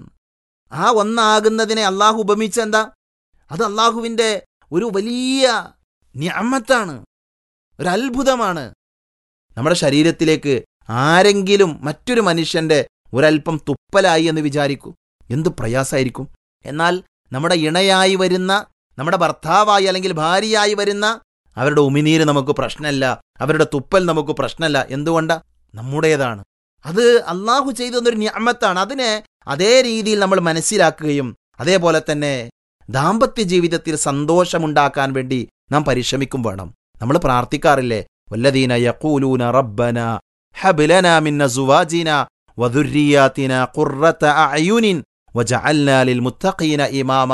Speaker 7: ആ ഒന്നാകുന്നതിനെ അള്ളാഹു ഉപമിച്ച എന്താ അത് അള്ളാഹുവിൻ്റെ ഒരു വലിയ ഞാമത്താണ് ഒരു അത്ഭുതമാണ് നമ്മുടെ ശരീരത്തിലേക്ക് ആരെങ്കിലും മറ്റൊരു മനുഷ്യന്റെ ഒരല്പം തുപ്പലായി എന്ന് വിചാരിക്കൂ എന്ത് പ്രയാസമായിരിക്കും എന്നാൽ നമ്മുടെ ഇണയായി വരുന്ന നമ്മുടെ ഭർത്താവായി അല്ലെങ്കിൽ ഭാര്യയായി വരുന്ന അവരുടെ ഉമിനീര് നമുക്ക് പ്രശ്നമല്ല അവരുടെ തുപ്പൽ നമുക്ക് പ്രശ്നമല്ല എന്തുകൊണ്ടാ നമ്മുടേതാണ് അത് അള്ളാഹു ചെയ്തു തന്നൊരു ഞാമത്താണ് അതിനെ അതേ രീതിയിൽ നമ്മൾ മനസ്സിലാക്കുകയും അതേപോലെ തന്നെ ദാമ്പത്യ ജീവിതത്തിൽ സന്തോഷമുണ്ടാക്കാൻ വേണ്ടി നാം പരിശ്രമിക്കും വേണം നമ്മൾ പ്രാർത്ഥിക്കാറില്ലേ വല്ലദീന യഖൂലൂന റബ്ബന ഹബ്ലന മിൻ അസുവാജിന വദുര്രിയാതിന ഖുർറത അഅയുനിൻ വജഅൽനാ ലിൽ മുത്തഖീന ഇമാമ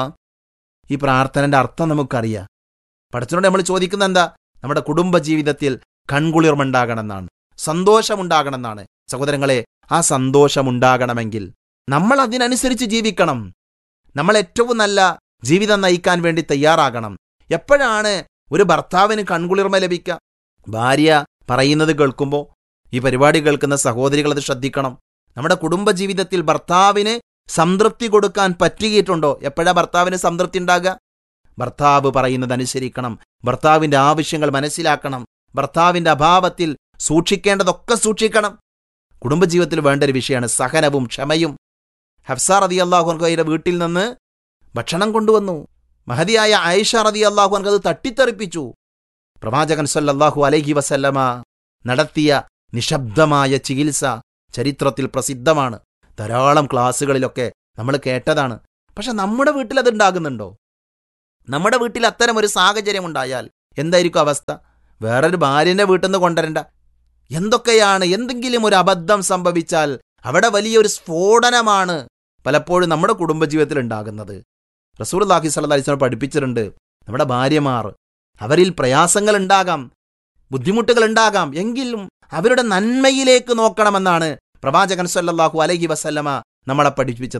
Speaker 7: ഈ പ്രാർത്ഥനന്റെ അർത്ഥം നമുക്കറിയാം പഠിച്ചനോട് നമ്മൾ ചോദിക്കുന്ന എന്താ നമ്മുടെ കുടുംബജീവിതത്തിൽ കൺകുളിർമുണ്ടാകണമെന്നാണ് സന്തോഷമുണ്ടാകണമെന്നാണ് സഹോദരങ്ങളെ ആ സന്തോഷമുണ്ടാകണമെങ്കിൽ നമ്മൾ അതിനനുസരിച്ച് ജീവിക്കണം നമ്മൾ ഏറ്റവും നല്ല ജീവിതം നയിക്കാൻ വേണ്ടി തയ്യാറാകണം എപ്പോഴാണ് ഒരു ഭർത്താവിന് കൺകുളിർമ ലഭിക്കുക ഭാര്യ പറയുന്നത് കേൾക്കുമ്പോൾ ഈ പരിപാടി കേൾക്കുന്ന സഹോദരികൾ അത് ശ്രദ്ധിക്കണം നമ്മുടെ കുടുംബജീവിതത്തിൽ ഭർത്താവിന് സംതൃപ്തി കൊടുക്കാൻ പറ്റിയിട്ടുണ്ടോ എപ്പോഴാ ഭർത്താവിന് സംതൃപ്തി ഉണ്ടാകുക ഭർത്താവ് പറയുന്നത് അനുസരിക്കണം ഭർത്താവിന്റെ ആവശ്യങ്ങൾ മനസ്സിലാക്കണം ഭർത്താവിന്റെ അഭാവത്തിൽ സൂക്ഷിക്കേണ്ടതൊക്കെ സൂക്ഷിക്കണം കുടുംബജീവിതത്തിൽ വേണ്ട ഒരു വിഷയമാണ് സഹനവും ക്ഷമയും ഹഫ്സ റതി അള്ളാഹുൻകയുടെ വീട്ടിൽ നിന്ന് ഭക്ഷണം കൊണ്ടുവന്നു മഹതിയായ ആയിഷ റതി അള്ളാഹുൻക അത് തട്ടിത്തെറിപ്പിച്ചു പ്രവാചകൻ സല്ലല്ലാഹു അലൈഹി വസല്ലമ നടത്തിയ നിശബ്ദമായ ചികിത്സ ചരിത്രത്തിൽ പ്രസിദ്ധമാണ് ധാരാളം ക്ലാസ്സുകളിലൊക്കെ നമ്മൾ കേട്ടതാണ് പക്ഷെ നമ്മുടെ വീട്ടിൽ അത് ഉണ്ടാകുന്നുണ്ടോ നമ്മുടെ വീട്ടിൽ അത്തരം ഒരു സാഹചര്യം ഉണ്ടായാൽ എന്തായിരിക്കും അവസ്ഥ വേറൊരു ഭാര്യന്റെ വീട്ടിൽ നിന്ന് കൊണ്ടുവരണ്ട എന്തൊക്കെയാണ് എന്തെങ്കിലും ഒരു അബദ്ധം സംഭവിച്ചാൽ അവിടെ വലിയൊരു സ്ഫോടനമാണ് പലപ്പോഴും നമ്മുടെ കുടുംബജീവിതത്തിൽ ഉണ്ടാകുന്നത് റസൂർ അള്ളാഹി സല്ലാസ്ലം പഠിപ്പിച്ചിട്ടുണ്ട് നമ്മുടെ ഭാര്യമാർ അവരിൽ പ്രയാസങ്ങൾ ഉണ്ടാകാം ബുദ്ധിമുട്ടുകൾ ഉണ്ടാകാം എങ്കിലും അവരുടെ നന്മയിലേക്ക് നോക്കണമെന്നാണ് പ്രവാചകൻ സല്ലല്ലാഹു അലൈഹി വസല്ലമ നമ്മളെ പഠിപ്പിച്ചത്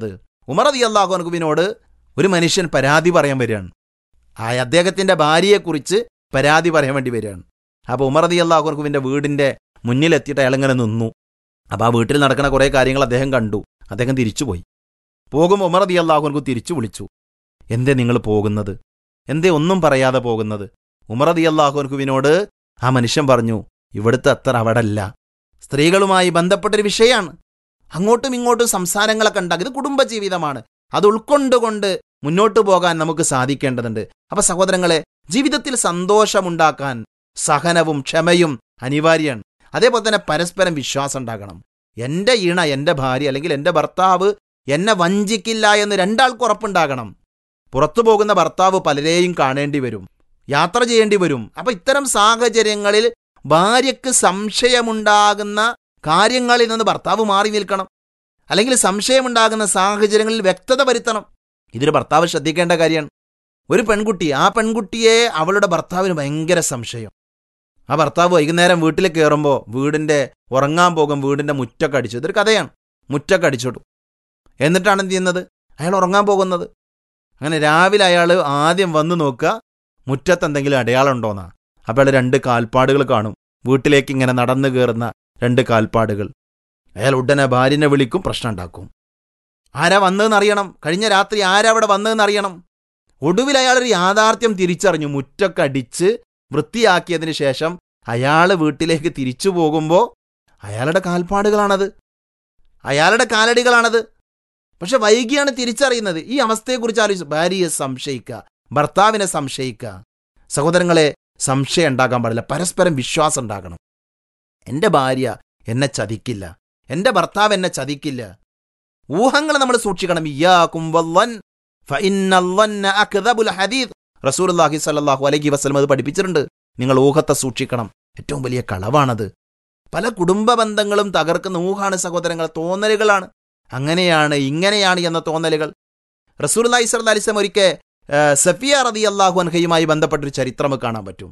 Speaker 7: ഉമർ അതി അള്ളാഹുനക്കുവിനോട് ഒരു മനുഷ്യൻ പരാതി പറയാൻ വരികയാണ് ആ അദ്ദേഹത്തിന്റെ ഭാര്യയെക്കുറിച്ച് പരാതി പറയാൻ വേണ്ടി വരികയാണ് അപ്പോൾ ഉമർ അതി അള്ളാഹുനക്കുവിന്റെ വീടിന്റെ മുന്നിലെത്തിയിട്ട് അയാൾ ഇങ്ങനെ നിന്നു അപ്പോൾ ആ വീട്ടിൽ നടക്കുന്ന കുറേ കാര്യങ്ങൾ അദ്ദേഹം കണ്ടു അദ്ദേഹം തിരിച്ചുപോയി പോകുമ്പോൾ ഉമർ അതി അള്ളാഹുനക്കു തിരിച്ചു വിളിച്ചു എന്തേ നിങ്ങൾ പോകുന്നത് എന്തേ ഒന്നും പറയാതെ പോകുന്നത് ഉമർ അതി അള്ളാഹുനക്കുവിനോട് ആ മനുഷ്യൻ പറഞ്ഞു ഇവിടുത്തെ അത്ര അവിടെ അല്ല സ്ത്രീകളുമായി ബന്ധപ്പെട്ടൊരു വിഷയമാണ് അങ്ങോട്ടും ഇങ്ങോട്ടും സംസാരങ്ങളൊക്കെ ഉണ്ടാകും ഇത് കുടുംബജീവിതമാണ് അത് ഉൾക്കൊണ്ടുകൊണ്ട് മുന്നോട്ട് പോകാൻ നമുക്ക് സാധിക്കേണ്ടതുണ്ട് അപ്പൊ സഹോദരങ്ങളെ ജീവിതത്തിൽ സന്തോഷമുണ്ടാക്കാൻ സഹനവും ക്ഷമയും അനിവാര്യമാണ് അതേപോലെ തന്നെ പരസ്പരം വിശ്വാസം ഉണ്ടാകണം എൻ്റെ ഇണ എൻ്റെ ഭാര്യ അല്ലെങ്കിൽ എൻ്റെ ഭർത്താവ് എന്നെ വഞ്ചിക്കില്ല എന്ന് രണ്ടാൾക്ക് ഉറപ്പുണ്ടാകണം പുറത്തു പോകുന്ന ഭർത്താവ് പലരെയും കാണേണ്ടി വരും യാത്ര ചെയ്യേണ്ടി വരും അപ്പൊ ഇത്തരം സാഹചര്യങ്ങളിൽ ഭാര്യയ്ക്ക് സംശയമുണ്ടാകുന്ന കാര്യങ്ങളിൽ നിന്ന് ഭർത്താവ് മാറി നിൽക്കണം അല്ലെങ്കിൽ സംശയമുണ്ടാകുന്ന സാഹചര്യങ്ങളിൽ വ്യക്തത വരുത്തണം ഇതൊരു ഭർത്താവ് ശ്രദ്ധിക്കേണ്ട കാര്യമാണ് ഒരു പെൺകുട്ടി ആ പെൺകുട്ടിയെ അവളുടെ ഭർത്താവിന് ഭയങ്കര സംശയം ആ ഭർത്താവ് വൈകുന്നേരം വീട്ടിൽ കയറുമ്പോൾ വീടിൻ്റെ ഉറങ്ങാൻ പോകും വീടിൻ്റെ മുറ്റൊക്കെ അടിച്ചു ഇതൊരു കഥയാണ് മുറ്റൊക്കെ അടിച്ചിട്ടു എന്നിട്ടാണ് എന്ത് ചെയ്യുന്നത് അയാൾ ഉറങ്ങാൻ പോകുന്നത് അങ്ങനെ രാവിലെ അയാൾ ആദ്യം വന്ന് നോക്കുക മുറ്റത്ത് എന്തെങ്കിലും അടയാളം ഉണ്ടോന്നാ അപ്പോൾ അയാൾ രണ്ട് കാൽപ്പാടുകൾ കാണും വീട്ടിലേക്ക് ഇങ്ങനെ നടന്നു കയറുന്ന രണ്ട് കാൽപ്പാടുകൾ അയാൾ ഉടനെ ഭാര്യനെ വിളിക്കും പ്രശ്നം ഉണ്ടാക്കും ആരാ വന്നതെന്ന് അറിയണം കഴിഞ്ഞ രാത്രി ആരാ അവിടെ വന്നതെന്ന് അറിയണം ഒടുവിൽ അയാൾ ഒരു യാഥാർത്ഥ്യം തിരിച്ചറിഞ്ഞു മുറ്റൊക്കെ അടിച്ച് വൃത്തിയാക്കിയതിന് ശേഷം അയാൾ വീട്ടിലേക്ക് തിരിച്ചു പോകുമ്പോൾ അയാളുടെ കാൽപ്പാടുകളാണത് അയാളുടെ കാലടികളാണത് പക്ഷെ വൈകിയാണ് തിരിച്ചറിയുന്നത് ഈ അവസ്ഥയെക്കുറിച്ച് ആലോചിച്ചു ഭാര്യയെ സംശയിക്കുക ഭർത്താവിനെ സംശയിക്കുക സഹോദരങ്ങളെ സംശയം ഉണ്ടാകാൻ പാടില്ല പരസ്പരം വിശ്വാസം ഉണ്ടാകണം എൻ്റെ ഭാര്യ എന്നെ ചതിക്കില്ല എൻ്റെ ഭർത്താവ് എന്നെ ചതിക്കില്ല ഊഹങ്ങൾ നമ്മൾ സൂക്ഷിക്കണം ഇയ്യാക്കും വല്ലൻ ഫഇന്നല്ലന്ന അക്ദബുൽ ഹദീദ് റസൂലുള്ളാഹി സ്വല്ലല്ലാഹു അലൈഹി വസല്ലം അത് പഠിപ്പിച്ചിട്ടുണ്ട് നിങ്ങൾ ഊഹത്തെ സൂക്ഷിക്കണം ഏറ്റവും വലിയ കളവാണത് പല കുടുംബ ബന്ധങ്ങളും തകർക്കുന്ന ഊഹാണ് സഹോദരങ്ങൾ തോന്നലുകളാണ് അങ്ങനെയാണ് ഇങ്ങനെയാണ് എന്ന തോന്നലുകൾ റസൂലുള്ളാഹി സ്വല്ലല്ലാഹി അലൈഹി വസല്ലം ഒരിക്കൽ സഫിയ റതി അള്ളാഹു അൻഹയുമായി ബന്ധപ്പെട്ടൊരു ചരിത്രം കാണാൻ പറ്റും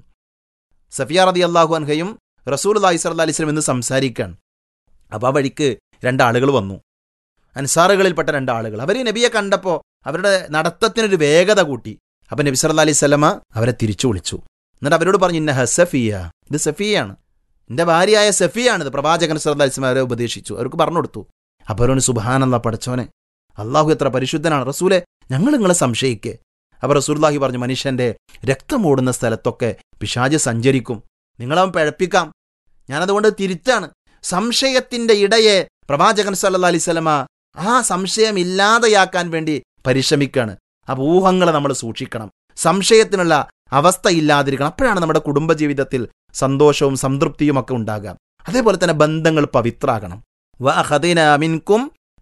Speaker 7: സഫിയ റതി അള്ളാഹു അൻഹയും റസൂൽ അള്ളാഹി സ്വല്ലല്ലാഹി അലൈഹി വസല്ലം എന്ന് സംസാരിക്കുകയാണ് അപ്പോൾ ആ വഴിക്ക് രണ്ടാളുകൾ വന്നു അൻസാറുകളിൽപ്പെട്ട രണ്ടാളുകൾ അവർ നബിയെ കണ്ടപ്പോൾ അവരുടെ നടത്തത്തിനൊരു വേഗത കൂട്ടി അപ്പം നബി സല്ല അലൈഹി സ്വലമ അവരെ തിരിച്ചു വിളിച്ചു എന്നിട്ട് അവരോട് പറഞ്ഞു ഇന്ന ഹസഫിയ ഇത് സഫിയാണ് എൻ്റെ ഭാര്യയായ സഫിയാണിത് പ്രവാചകൻ സല്ല അലൈഹി സ്വലം അവരെ ഉപദേശിച്ചു അവർക്ക് പറഞ്ഞു കൊടുത്തു അപ്പോൾ അവരോട് സുബാനല്ല പഠിച്ചോനെ അള്ളാഹു എത്ര പരിശുദ്ധനാണ് റസൂലെ ഞങ്ങൾ നിങ്ങളെ സംശയിക്കേ അപ്പോൾ റസൂൽല്ലാഹി പറഞ്ഞു മനുഷ്യൻ്റെ രക്തമോടുന്ന സ്ഥലത്തൊക്കെ പിശാജ് സഞ്ചരിക്കും നിങ്ങളവൻ പഴപ്പിക്കാം ഞാനതുകൊണ്ട് തിരുത്താണ് സംശയത്തിന്റെ ഇടയെ പ്രവാചകൻ സല്ല അലൈഹി സ്വലമ ആ സംശയം ഇല്ലാതെയാക്കാൻ വേണ്ടി പരിശ്രമിക്കുകയാണ് അപ്പോൾ ഊഹങ്ങളെ നമ്മൾ സൂക്ഷിക്കണം സംശയത്തിനുള്ള അവസ്ഥ ഇല്ലാതിരിക്കണം അപ്പോഴാണ് നമ്മുടെ കുടുംബജീവിതത്തിൽ സന്തോഷവും സംതൃപ്തിയും ഒക്കെ ഉണ്ടാകുക അതേപോലെ തന്നെ ബന്ധങ്ങൾ പവിത്രാകണം വഅഖദിന മിൻകും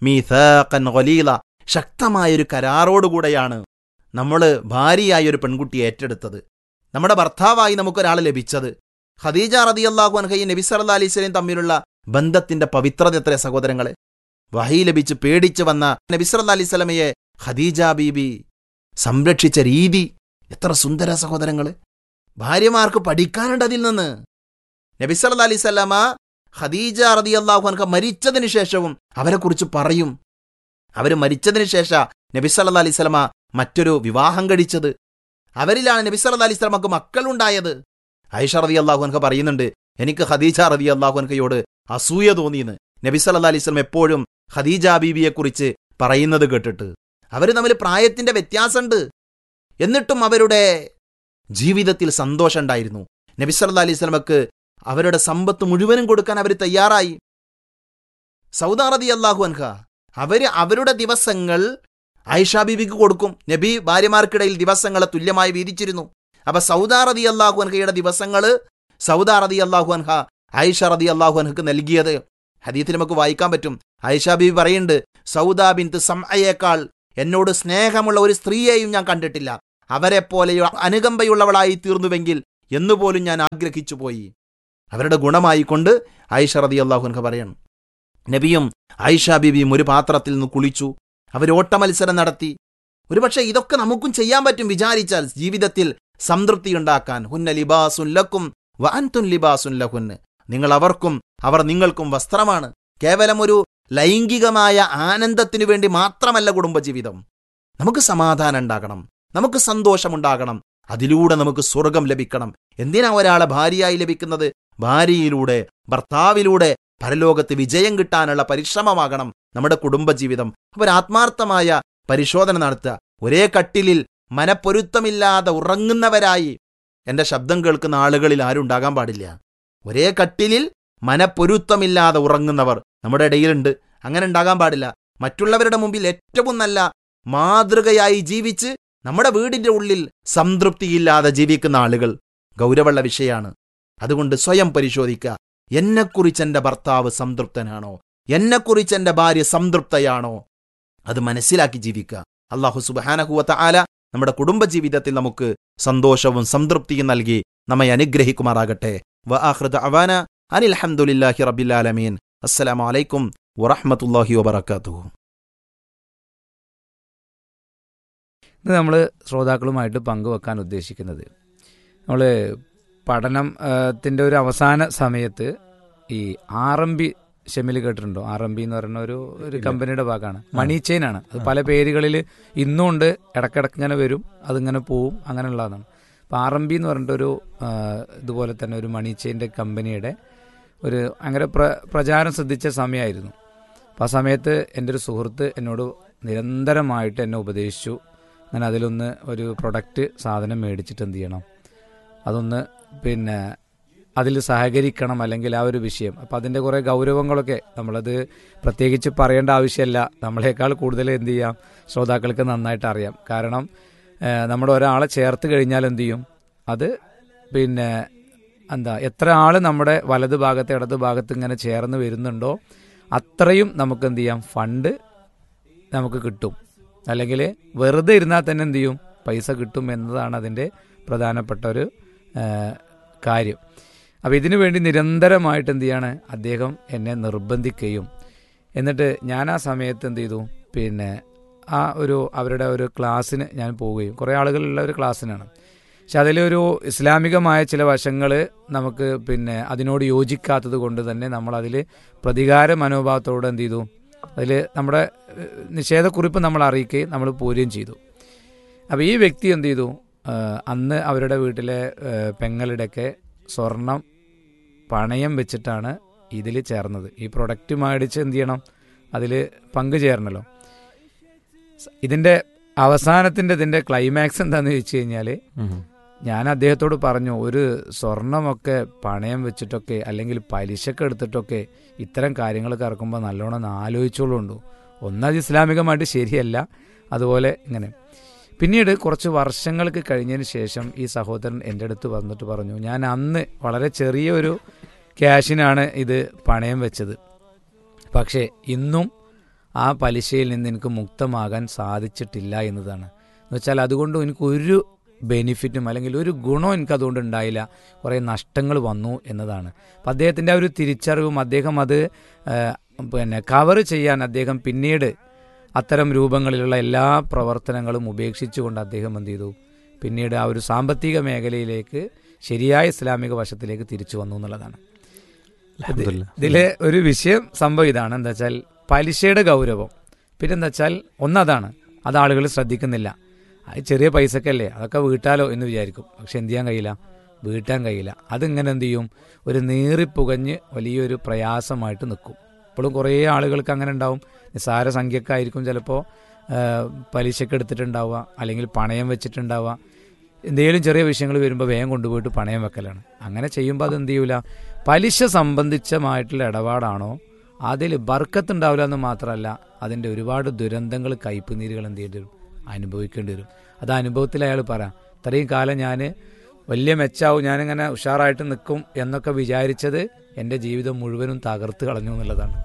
Speaker 7: മീസാഖൻ ഖലീല ശക്തമായൊരു കരാറോടുകൂടെയാണ് നമ്മൾ ഭാര്യയായ ഒരു പെൺകുട്ടി ഏറ്റെടുത്തത് നമ്മുടെ ഭർത്താവായി നമുക്കൊരാളെ ലഭിച്ചത് ഖദീജ റളിയല്ലാഹു അൻഹയും നബി സല്ലല്ലാഹു അലൈഹി വസല്ലം തമ്മിലുള്ള ബന്ധത്തിന്റെ പവിത്രത എത്ര സഹോദരങ്ങളെ വഹി ലഭിച്ച് പേടിച്ച് വന്ന നബി സല്ലല്ലാഹു അലൈഹി വസല്ലമയെ ഖദീജ ബീബി സംരക്ഷിച്ച രീതി എത്ര സുന്ദര സഹോദരങ്ങളെ ഭാര്യമാർക്ക് പഠിക്കാനുണ്ട് അതിൽ നിന്ന് നബി സല്ലല്ലാഹു അലൈഹി വസല്ലമ ഖദീജ റളിയല്ലാഹു അൻഹ മരിച്ചതിന് ശേഷവും അവരെക്കുറിച്ച് പറയും അവർ മരിച്ചതിന് ശേഷം നബി സല്ലല്ലാഹു അലൈഹി വസല്ലമ മറ്റൊരു വിവാഹം കഴിച്ചത് അവരിലാണ് നബി സല്ലല്ലാഹു അലൈഹി വസല്ലമക്ക് മക്കളുണ്ടായത് ഐഷ റതി അള്ളാഹു അൻഹ പറയുന്നുണ്ട് എനിക്ക് ഖദീജ റതി അള്ളാഹു അൻഹയോട് അസൂയ തോന്നിയെന്ന് നബി സല്ലല്ലാഹു അലൈഹി വസല്ലം എപ്പോഴും ഖദീജ ബീബിയെക്കുറിച്ച് പറയുന്നത് കേട്ടിട്ട് അവർ തമ്മിൽ പ്രായത്തിന്റെ വ്യത്യാസമുണ്ട് എന്നിട്ടും അവരുടെ ജീവിതത്തിൽ സന്തോഷം ഉണ്ടായിരുന്നു നബി സല്ലല്ലാഹു അലൈഹി വസല്ലമക്ക് അവരുടെ സമ്പത്ത് മുഴുവനും കൊടുക്കാൻ അവർ തയ്യാറായി സൗദാ റതി അള്ളാഹു അൻഹ അവര് അവരുടെ ദിവസങ്ങൾ ആയിഷ ബീബിക്ക് കൊടുക്കും നബി ഭാര്യമാർക്കിടയിൽ ദിവസങ്ങളെ തുല്യമായി വീതിച്ചിരുന്നു അപ്പൊ സൗദാ റതി അള്ളാഹു അൻഹയുടെ ദിവസങ്ങള് സൗദാ റതി അള്ളാഹു അൻഹ ആയിഷ റതി അള്ളാഹു അൻഹക്ക് നൽകിയത് ഹദീത്തിൽ നമുക്ക് വായിക്കാൻ പറ്റും ആയിഷ ബീബി പറയുന്നുണ്ട് സൗദാ ബിൻത്ത് സംഅയേക്കാൾ എന്നോട് സ്നേഹമുള്ള ഒരു സ്ത്രീയെയും ഞാൻ കണ്ടിട്ടില്ല അവരെ പോലെ അനുകമ്പയുള്ളവളായി തീർന്നുവെങ്കിൽ എന്നുപോലും ഞാൻ ആഗ്രഹിച്ചു പോയി അവരുടെ ഗുണമായിക്കൊണ്ട് ആയിഷ റതി അള്ളാഹു അൻഹ പറയണം നബിയും ആയിഷ ബീബിയും ഒരു പാത്രത്തിൽ നിന്ന് കുളിച്ചു അവർ ഓട്ടമത്സരം നടത്തി ഒരുപക്ഷെ ഇതൊക്കെ നമുക്കും ചെയ്യാൻ പറ്റും വിചാരിച്ചാൽ ജീവിതത്തിൽ സംതൃപ്തി ഉണ്ടാക്കാൻ ഹുന്ന ലിബാസുൻ ലക്കും വഅൻതുൻ ലിബാസുൻ ലഹുന്ന് നിങ്ങൾ അവർക്കും അവർ നിങ്ങൾക്കും വസ്ത്രമാണ് കേവലം ഒരു ലൈംഗികമായ ആനന്ദത്തിനു വേണ്ടി മാത്രമല്ല കുടുംബജീവിതം നമുക്ക് സമാധാനം ഉണ്ടാകണം നമുക്ക് സന്തോഷമുണ്ടാകണം അതിലൂടെ നമുക്ക് സ്വർഗം ലഭിക്കണം എന്തിനാ ഒരാളെ ഭാര്യയായി ലഭിക്കുന്നത് ഭാര്യയിലൂടെ ഭർത്താവിലൂടെ പരലോകത്ത് വിജയം കിട്ടാനുള്ള പരിശ്രമമാകണം നമ്മുടെ കുടുംബജീവിതം അവർ ആത്മാർത്ഥമായ പരിശോധന നടത്തുക ഒരേ കട്ടിലിൽ മനപ്പൊരുത്തമില്ലാതെ ഉറങ്ങുന്നവരായി എന്റെ ശബ്ദം കേൾക്കുന്ന ആളുകളിൽ ആരും ഉണ്ടാകാൻ പാടില്ല ഒരേ കട്ടിലിൽ മനപ്പൊരുത്തമില്ലാതെ ഉറങ്ങുന്നവർ നമ്മുടെ ഇടയിലുണ്ട് അങ്ങനെ ഉണ്ടാകാൻ പാടില്ല മറ്റുള്ളവരുടെ മുമ്പിൽ ഏറ്റവും നല്ല മാതൃകയായി ജീവിച്ച് നമ്മുടെ വീടിന്റെ ഉള്ളിൽ സംതൃപ്തിയില്ലാതെ ജീവിക്കുന്ന ആളുകൾ ഗൗരവമുള്ള വിഷയമാണ് അതുകൊണ്ട് സ്വയം പരിശോധിക്കുക എന്നെക്കുറിച്ച് എൻ്റെ ഭർത്താവ് സംതൃപ്തനാണോ എന്നെക്കുറിച്ച് എൻ്റെ ഭാര്യ സംതൃപ്തയാണോ അത് മനസ്സിലാക്കി ജീവിക്കുക അള്ളാഹു സുബാനഹുവത്ത ആല നമ്മുടെ കുടുംബജീവിതത്തിൽ നമുക്ക് സന്തോഷവും സംതൃപ്തിയും നൽകി നമ്മെ അനുഗ്രഹിക്കുമാറാകട്ടെ വ ആഹ്റദ അവാന അനിൽ അഹമ്മദില്ലാഹി റബില്ലാലമീൻ അസ്സലാമു അലൈക്കും വറഹ്മത്തുള്ളാഹി വബറകാതുഹു
Speaker 8: ഇത് നമ്മൾ ശ്രോതാക്കളുമായിട്ട് പങ്കുവെക്കാൻ ഉദ്ദേശിക്കുന്നത് നമ്മൾ പഠനത്തിൻ്റെ ഒരു അവസാന സമയത്ത് ഈ ആർ എം ബി ഷെമിൽ കേട്ടിട്ടുണ്ടോ ആർ എം ബി എന്ന് പറയുന്ന ഒരു ഒരു കമ്പനിയുടെ ഭാഗമാണ് മണി ചെയിൻ ആണ് അത് പല പേരുകളിൽ ഇന്നും ഉണ്ട് ഇടക്കിടക്ക് ഇങ്ങനെ വരും അതിങ്ങനെ പോവും അങ്ങനെയുള്ളതാണ് അപ്പോൾ ആർ എം ബി എന്ന് പറഞ്ഞിട്ടൊരു ആ, ഇതുപോലെ തന്നെ ഒരു മണി ചെയിൻ്റെ കമ്പനിയുടെ ഒരു അങ്ങനെ പ്ര പ്രചാരം ശ്രദ്ധിച്ച സമയമായിരുന്നു അപ്പോൾ ആ സമയത്ത് എൻ്റെ ഒരു സുഹൃത്ത് എന്നോട് നിരന്തരമായിട്ട് എന്നെ ഉപദേശിച്ചു ഞാൻ അതിലൊന്ന് ഒരു പ്രൊഡക്റ്റ് സാധനം മേടിച്ചിട്ട് എന്ത് ചെയ്യണം അതൊന്ന് പിന്നെ അതിൽ സഹകരിക്കണം അല്ലെങ്കിൽ ആ ഒരു വിഷയം അപ്പം അതിൻ്റെ കുറേ ഗൗരവങ്ങളൊക്കെ നമ്മളത് പ്രത്യേകിച്ച് പറയേണ്ട ആവശ്യമല്ല നമ്മളെക്കാൾ കൂടുതൽ എന്ത് ചെയ്യാം ശ്രോതാക്കൾക്ക് നന്നായിട്ട് അറിയാം കാരണം ഏഹ്, നമ്മുടെ ഒരാളെ ചേർത്ത് കഴിഞ്ഞാൽ എന്ത് ചെയ്യും അത് പിന്നെ എന്താ എത്ര ആൾ നമ്മുടെ വലത് ഭാഗത്ത് ഇടത് ഭാഗത്ത് ഇങ്ങനെ ചേർന്ന് വരുന്നുണ്ടോ അത്രയും നമുക്ക് എന്ത് ചെയ്യാം ഫണ്ട് നമുക്ക് കിട്ടും അല്ലെങ്കിൽ വെറുതെ ഇരുന്നാൽ തന്നെ എന്ത് ചെയ്യും പൈസ കിട്ടും എന്നതാണ് അതിൻ്റെ പ്രധാനപ്പെട്ട ഒരു ആ, കാര്യം അപ്പോൾ ഇതിനു വേണ്ടി നിരന്തരമായിട്ട് എന്ത് ചെയ്യാണ് അദ്ദേഹം എന്നെ നിർബന്ധിക്കുകയും എന്നിട്ട് ഞാൻ ആ സമയത്ത് എന്ത് ചെയ്തു പിന്നെ ആ ഒരു അവരുടെ ഒരു ക്ലാസ്സിന് ഞാൻ പോവുകയും കുറേ ആളുകളുള്ള ഒരു ക്ലാസ്സിനാണ് പക്ഷെ അതിലൊരു ഇസ്ലാമികമായ ചില വശങ്ങൾ നമുക്ക് പിന്നെ അതിനോട് യോജിക്കാത്തത് കൊണ്ട് തന്നെ നമ്മൾ അതിൽ പ്രതികാര മനോഭാവത്തോടെ എന്ത് ചെയ്തു അതിൽ നമ്മുടെ ഏഹ്, നിഷേധക്കുറിപ്പ് നമ്മൾ അറിയിക്കുകയും നമ്മൾ പോരുകയും ചെയ്തു അപ്പോൾ ഈ വ്യക്തി എന്ത് ചെയ്തു ഏഹ്, അന്ന് അവരുടെ വീട്ടിലെ ഏഹ്, പെങ്ങളുടെയൊക്കെ സ്വർണം പണയം വെച്ചിട്ടാണ് ഇതിൽ ചേർന്നത് ഈ പ്രൊഡക്റ്റ് മേടിച്ച് എന്ത് ചെയ്യണം അതിൽ പങ്കുചേരണല്ലോ ഇതിൻ്റെ അവസാനത്തിൻ്റെ ഇതിൻ്റെ ക്ലൈമാക്സ് എന്താണെന്ന് ചോദിച്ചു കഴിഞ്ഞാൽ ഞാൻ അദ്ദേഹത്തോട് പറഞ്ഞു ഒരു സ്വർണമൊക്കെ പണയം വെച്ചിട്ടൊക്കെ അല്ലെങ്കിൽ പലിശക്ക് എടുത്തിട്ടൊക്കെ ഇത്തരം കാര്യങ്ങളൊക്കെ ഇറക്കുമ്പോൾ നല്ലോണം ഒന്ന് ആലോചിച്ചോളുണ്ടു ഒന്നത് ഇസ്ലാമികമായിട്ട് ശരിയല്ല അതുപോലെ ഇങ്ങനെ പിന്നീട് കുറച്ച് വർഷങ്ങൾക്ക് കഴിഞ്ഞതിന് ശേഷം ഈ സഹോദരൻ എൻ്റെ അടുത്ത് വന്നിട്ട് പറഞ്ഞു ഞാൻ അന്ന് വളരെ ചെറിയൊരു ക്യാഷിനാണ് ഇത് പണയം വെച്ചത് പക്ഷേ ഇന്നും ആ പലിശയിൽ നിന്ന് എനിക്ക് മുക്തമാകാൻ സാധിച്ചിട്ടില്ല എന്നതാണ് എന്ന് വെച്ചാൽ അതുകൊണ്ട് എനിക്ക് ഒരു ബെനിഫിറ്റും അല്ലെങ്കിൽ ഒരു ഗുണവും എനിക്ക് അതുകൊണ്ട് ഉണ്ടായില്ല കുറേ നഷ്ടങ്ങൾ വന്നു എന്നതാണ് അപ്പം അദ്ദേഹത്തിൻ്റെ ആ ഒരു തിരിച്ചറിവും അദ്ദേഹം അത് ആ, പിന്നെ കവർ ചെയ്യാൻ അദ്ദേഹം പിന്നീട് അത്തരം രൂപങ്ങളിലുള്ള എല്ലാ പ്രവർത്തനങ്ങളും ഉപേക്ഷിച്ചുകൊണ്ട് അദ്ദേഹം എന്ത് ചെയ്തു പിന്നീട് ആ ഒരു സാമ്പത്തിക മേഖലയിലേക്ക് ശരിയായ ഇസ്ലാമിക വശത്തിലേക്ക് തിരിച്ചു വന്നു എന്നുള്ളതാണ് ഇത് ഇതിലെ ഒരു വിഷയം സംഭവം ഇതാണ് എന്താ വെച്ചാൽ പലിശയുടെ ഗൗരവം പിന്നെന്താ വെച്ചാൽ ഒന്നതാണ് അത് ആളുകൾ ശ്രദ്ധിക്കുന്നില്ല അത് ചെറിയ പൈസക്കല്ലേ അതൊക്കെ വീട്ടാലോ എന്ന് വിചാരിക്കും പക്ഷെ എന്ത് ചെയ്യാൻ കഴിയില്ല വീട്ടാൻ കഴിയില്ല അതിങ്ങനെ എന്ത് ചെയ്യും ഒരു നീറിപ്പുകഞ്ഞ് വലിയൊരു പ്രയാസമായിട്ട് നിൽക്കും ഇപ്പോഴും കുറേ ആളുകൾക്ക് അങ്ങനെ ഉണ്ടാവും നിസ്സാര സംഖ്യക്കായിരിക്കും ചിലപ്പോൾ പലിശക്ക് എടുത്തിട്ടുണ്ടാവുക അല്ലെങ്കിൽ പണയം വെച്ചിട്ടുണ്ടാവുക എന്തെങ്കിലും ചെറിയ വിഷയങ്ങൾ വരുമ്പോൾ വേഗം കൊണ്ടുപോയിട്ട് പണയം വെക്കലാണ് അങ്ങനെ ചെയ്യുമ്പോൾ അത് എന്ത് ചെയ്യൂല പലിശ സംബന്ധിച്ചമായിട്ടുള്ള ഇടപാടാണോ അതിൽ ബർക്കത്ത് ഉണ്ടാവില്ല എന്ന് മാത്രമല്ല അതിൻ്റെ ഒരുപാട് ദുരന്തങ്ങൾ കയ്പുനീരുകൾ എന്ത് ചെയ്യേണ്ടി വരും അനുഭവിക്കേണ്ടി വരും അത് അനുഭവത്തിൽ അയാൾ പറയാം ഇത്രയും കാലം ഞാൻ വലിയ മെച്ചാവും ഞാനിങ്ങനെ ഉഷാറായിട്ട് നിൽക്കും എന്നൊക്കെ വിചാരിച്ചത് എൻ്റെ ജീവിതം മുഴുവനും തകർത്ത് കളഞ്ഞു എന്നുള്ളതാണ്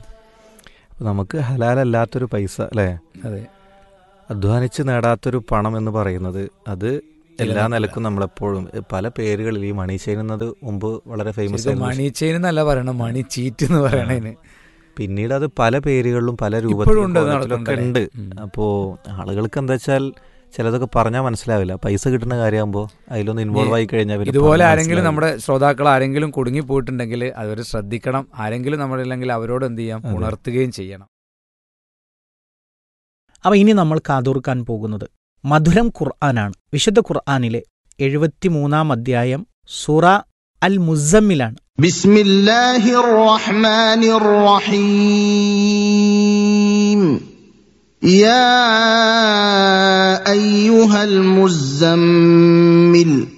Speaker 9: നമുക്ക് ഹലാലല്ലാത്തൊരു പൈസ അല്ലേ
Speaker 8: അതെ
Speaker 9: അധ്വാനിച്ച് നേടാത്തൊരു പണം എന്ന് പറയുന്നത് അത് എല്ലാ നിലക്കും നമ്മളെപ്പോഴും എ, പല പേരുകളിൽ ഈ മണി ചെയിൻ എന്നത് മുമ്പ് വളരെ ഫേമസ്
Speaker 8: ശരിക്കും
Speaker 9: ആയിരുന്നു
Speaker 8: മണി ചെയിൻ എന്നല്ല പറയണം മണി ചീറ്റ് എന്ന് പറയണതിന്
Speaker 9: പിന്നീട് അത് പല പേരുകളിലും പല
Speaker 8: ഇപ്പോഴും ഉണ്ട് അത്
Speaker 9: രൂപത്തിലൊക്കെ ഉണ്ട്
Speaker 8: നടക്കുന്നുണ്ടല്ലേ? ഉം.
Speaker 9: അപ്പോൾ ആളുകൾക്ക് എന്താ വെച്ചാൽ ചിലതൊക്കെ പറഞ്ഞാൽ മനസ്സിലാവില്ല പൈസ കിട്ടുന്ന കാര്യമാകുമ്പോൾ അതിലൊന്ന് ഇൻവോൾവ് ആയി കഴിഞ്ഞാൽ പിന്നെ
Speaker 8: ഇതുപോലെ
Speaker 9: പറഞ്ഞാൽ
Speaker 8: ആരെങ്കിലും
Speaker 9: മനസ്സിലാവില്ല.
Speaker 8: നമ്മുടെ ശ്രോതാക്കൾ ആരെങ്കിലും കുടുങ്ങി പോയിട്ടുണ്ടെങ്കിൽ അവർ ശ്രദ്ധിക്കണം ആരെങ്കിലും നമ്മളില്ലെങ്കിൽ അവരോട് എന്ത് ചെയ്യാം
Speaker 9: അതെ.
Speaker 8: ഉണർത്തുകയും ചെയ്യണം
Speaker 10: അപ്പൊ ഇനി നമ്മൾ കാതോർക്കാൻ പോകുന്നത് മധുരം ഖുർആനാണ് വിശുദ്ധ ഖുർആനിലെ എഴുപത്തിമൂന്നാം അധ്യായം സൂറ അൽ മുസമ്മിലാണ്
Speaker 11: بسم الله الرحمن الرحيم يا ايها المزمل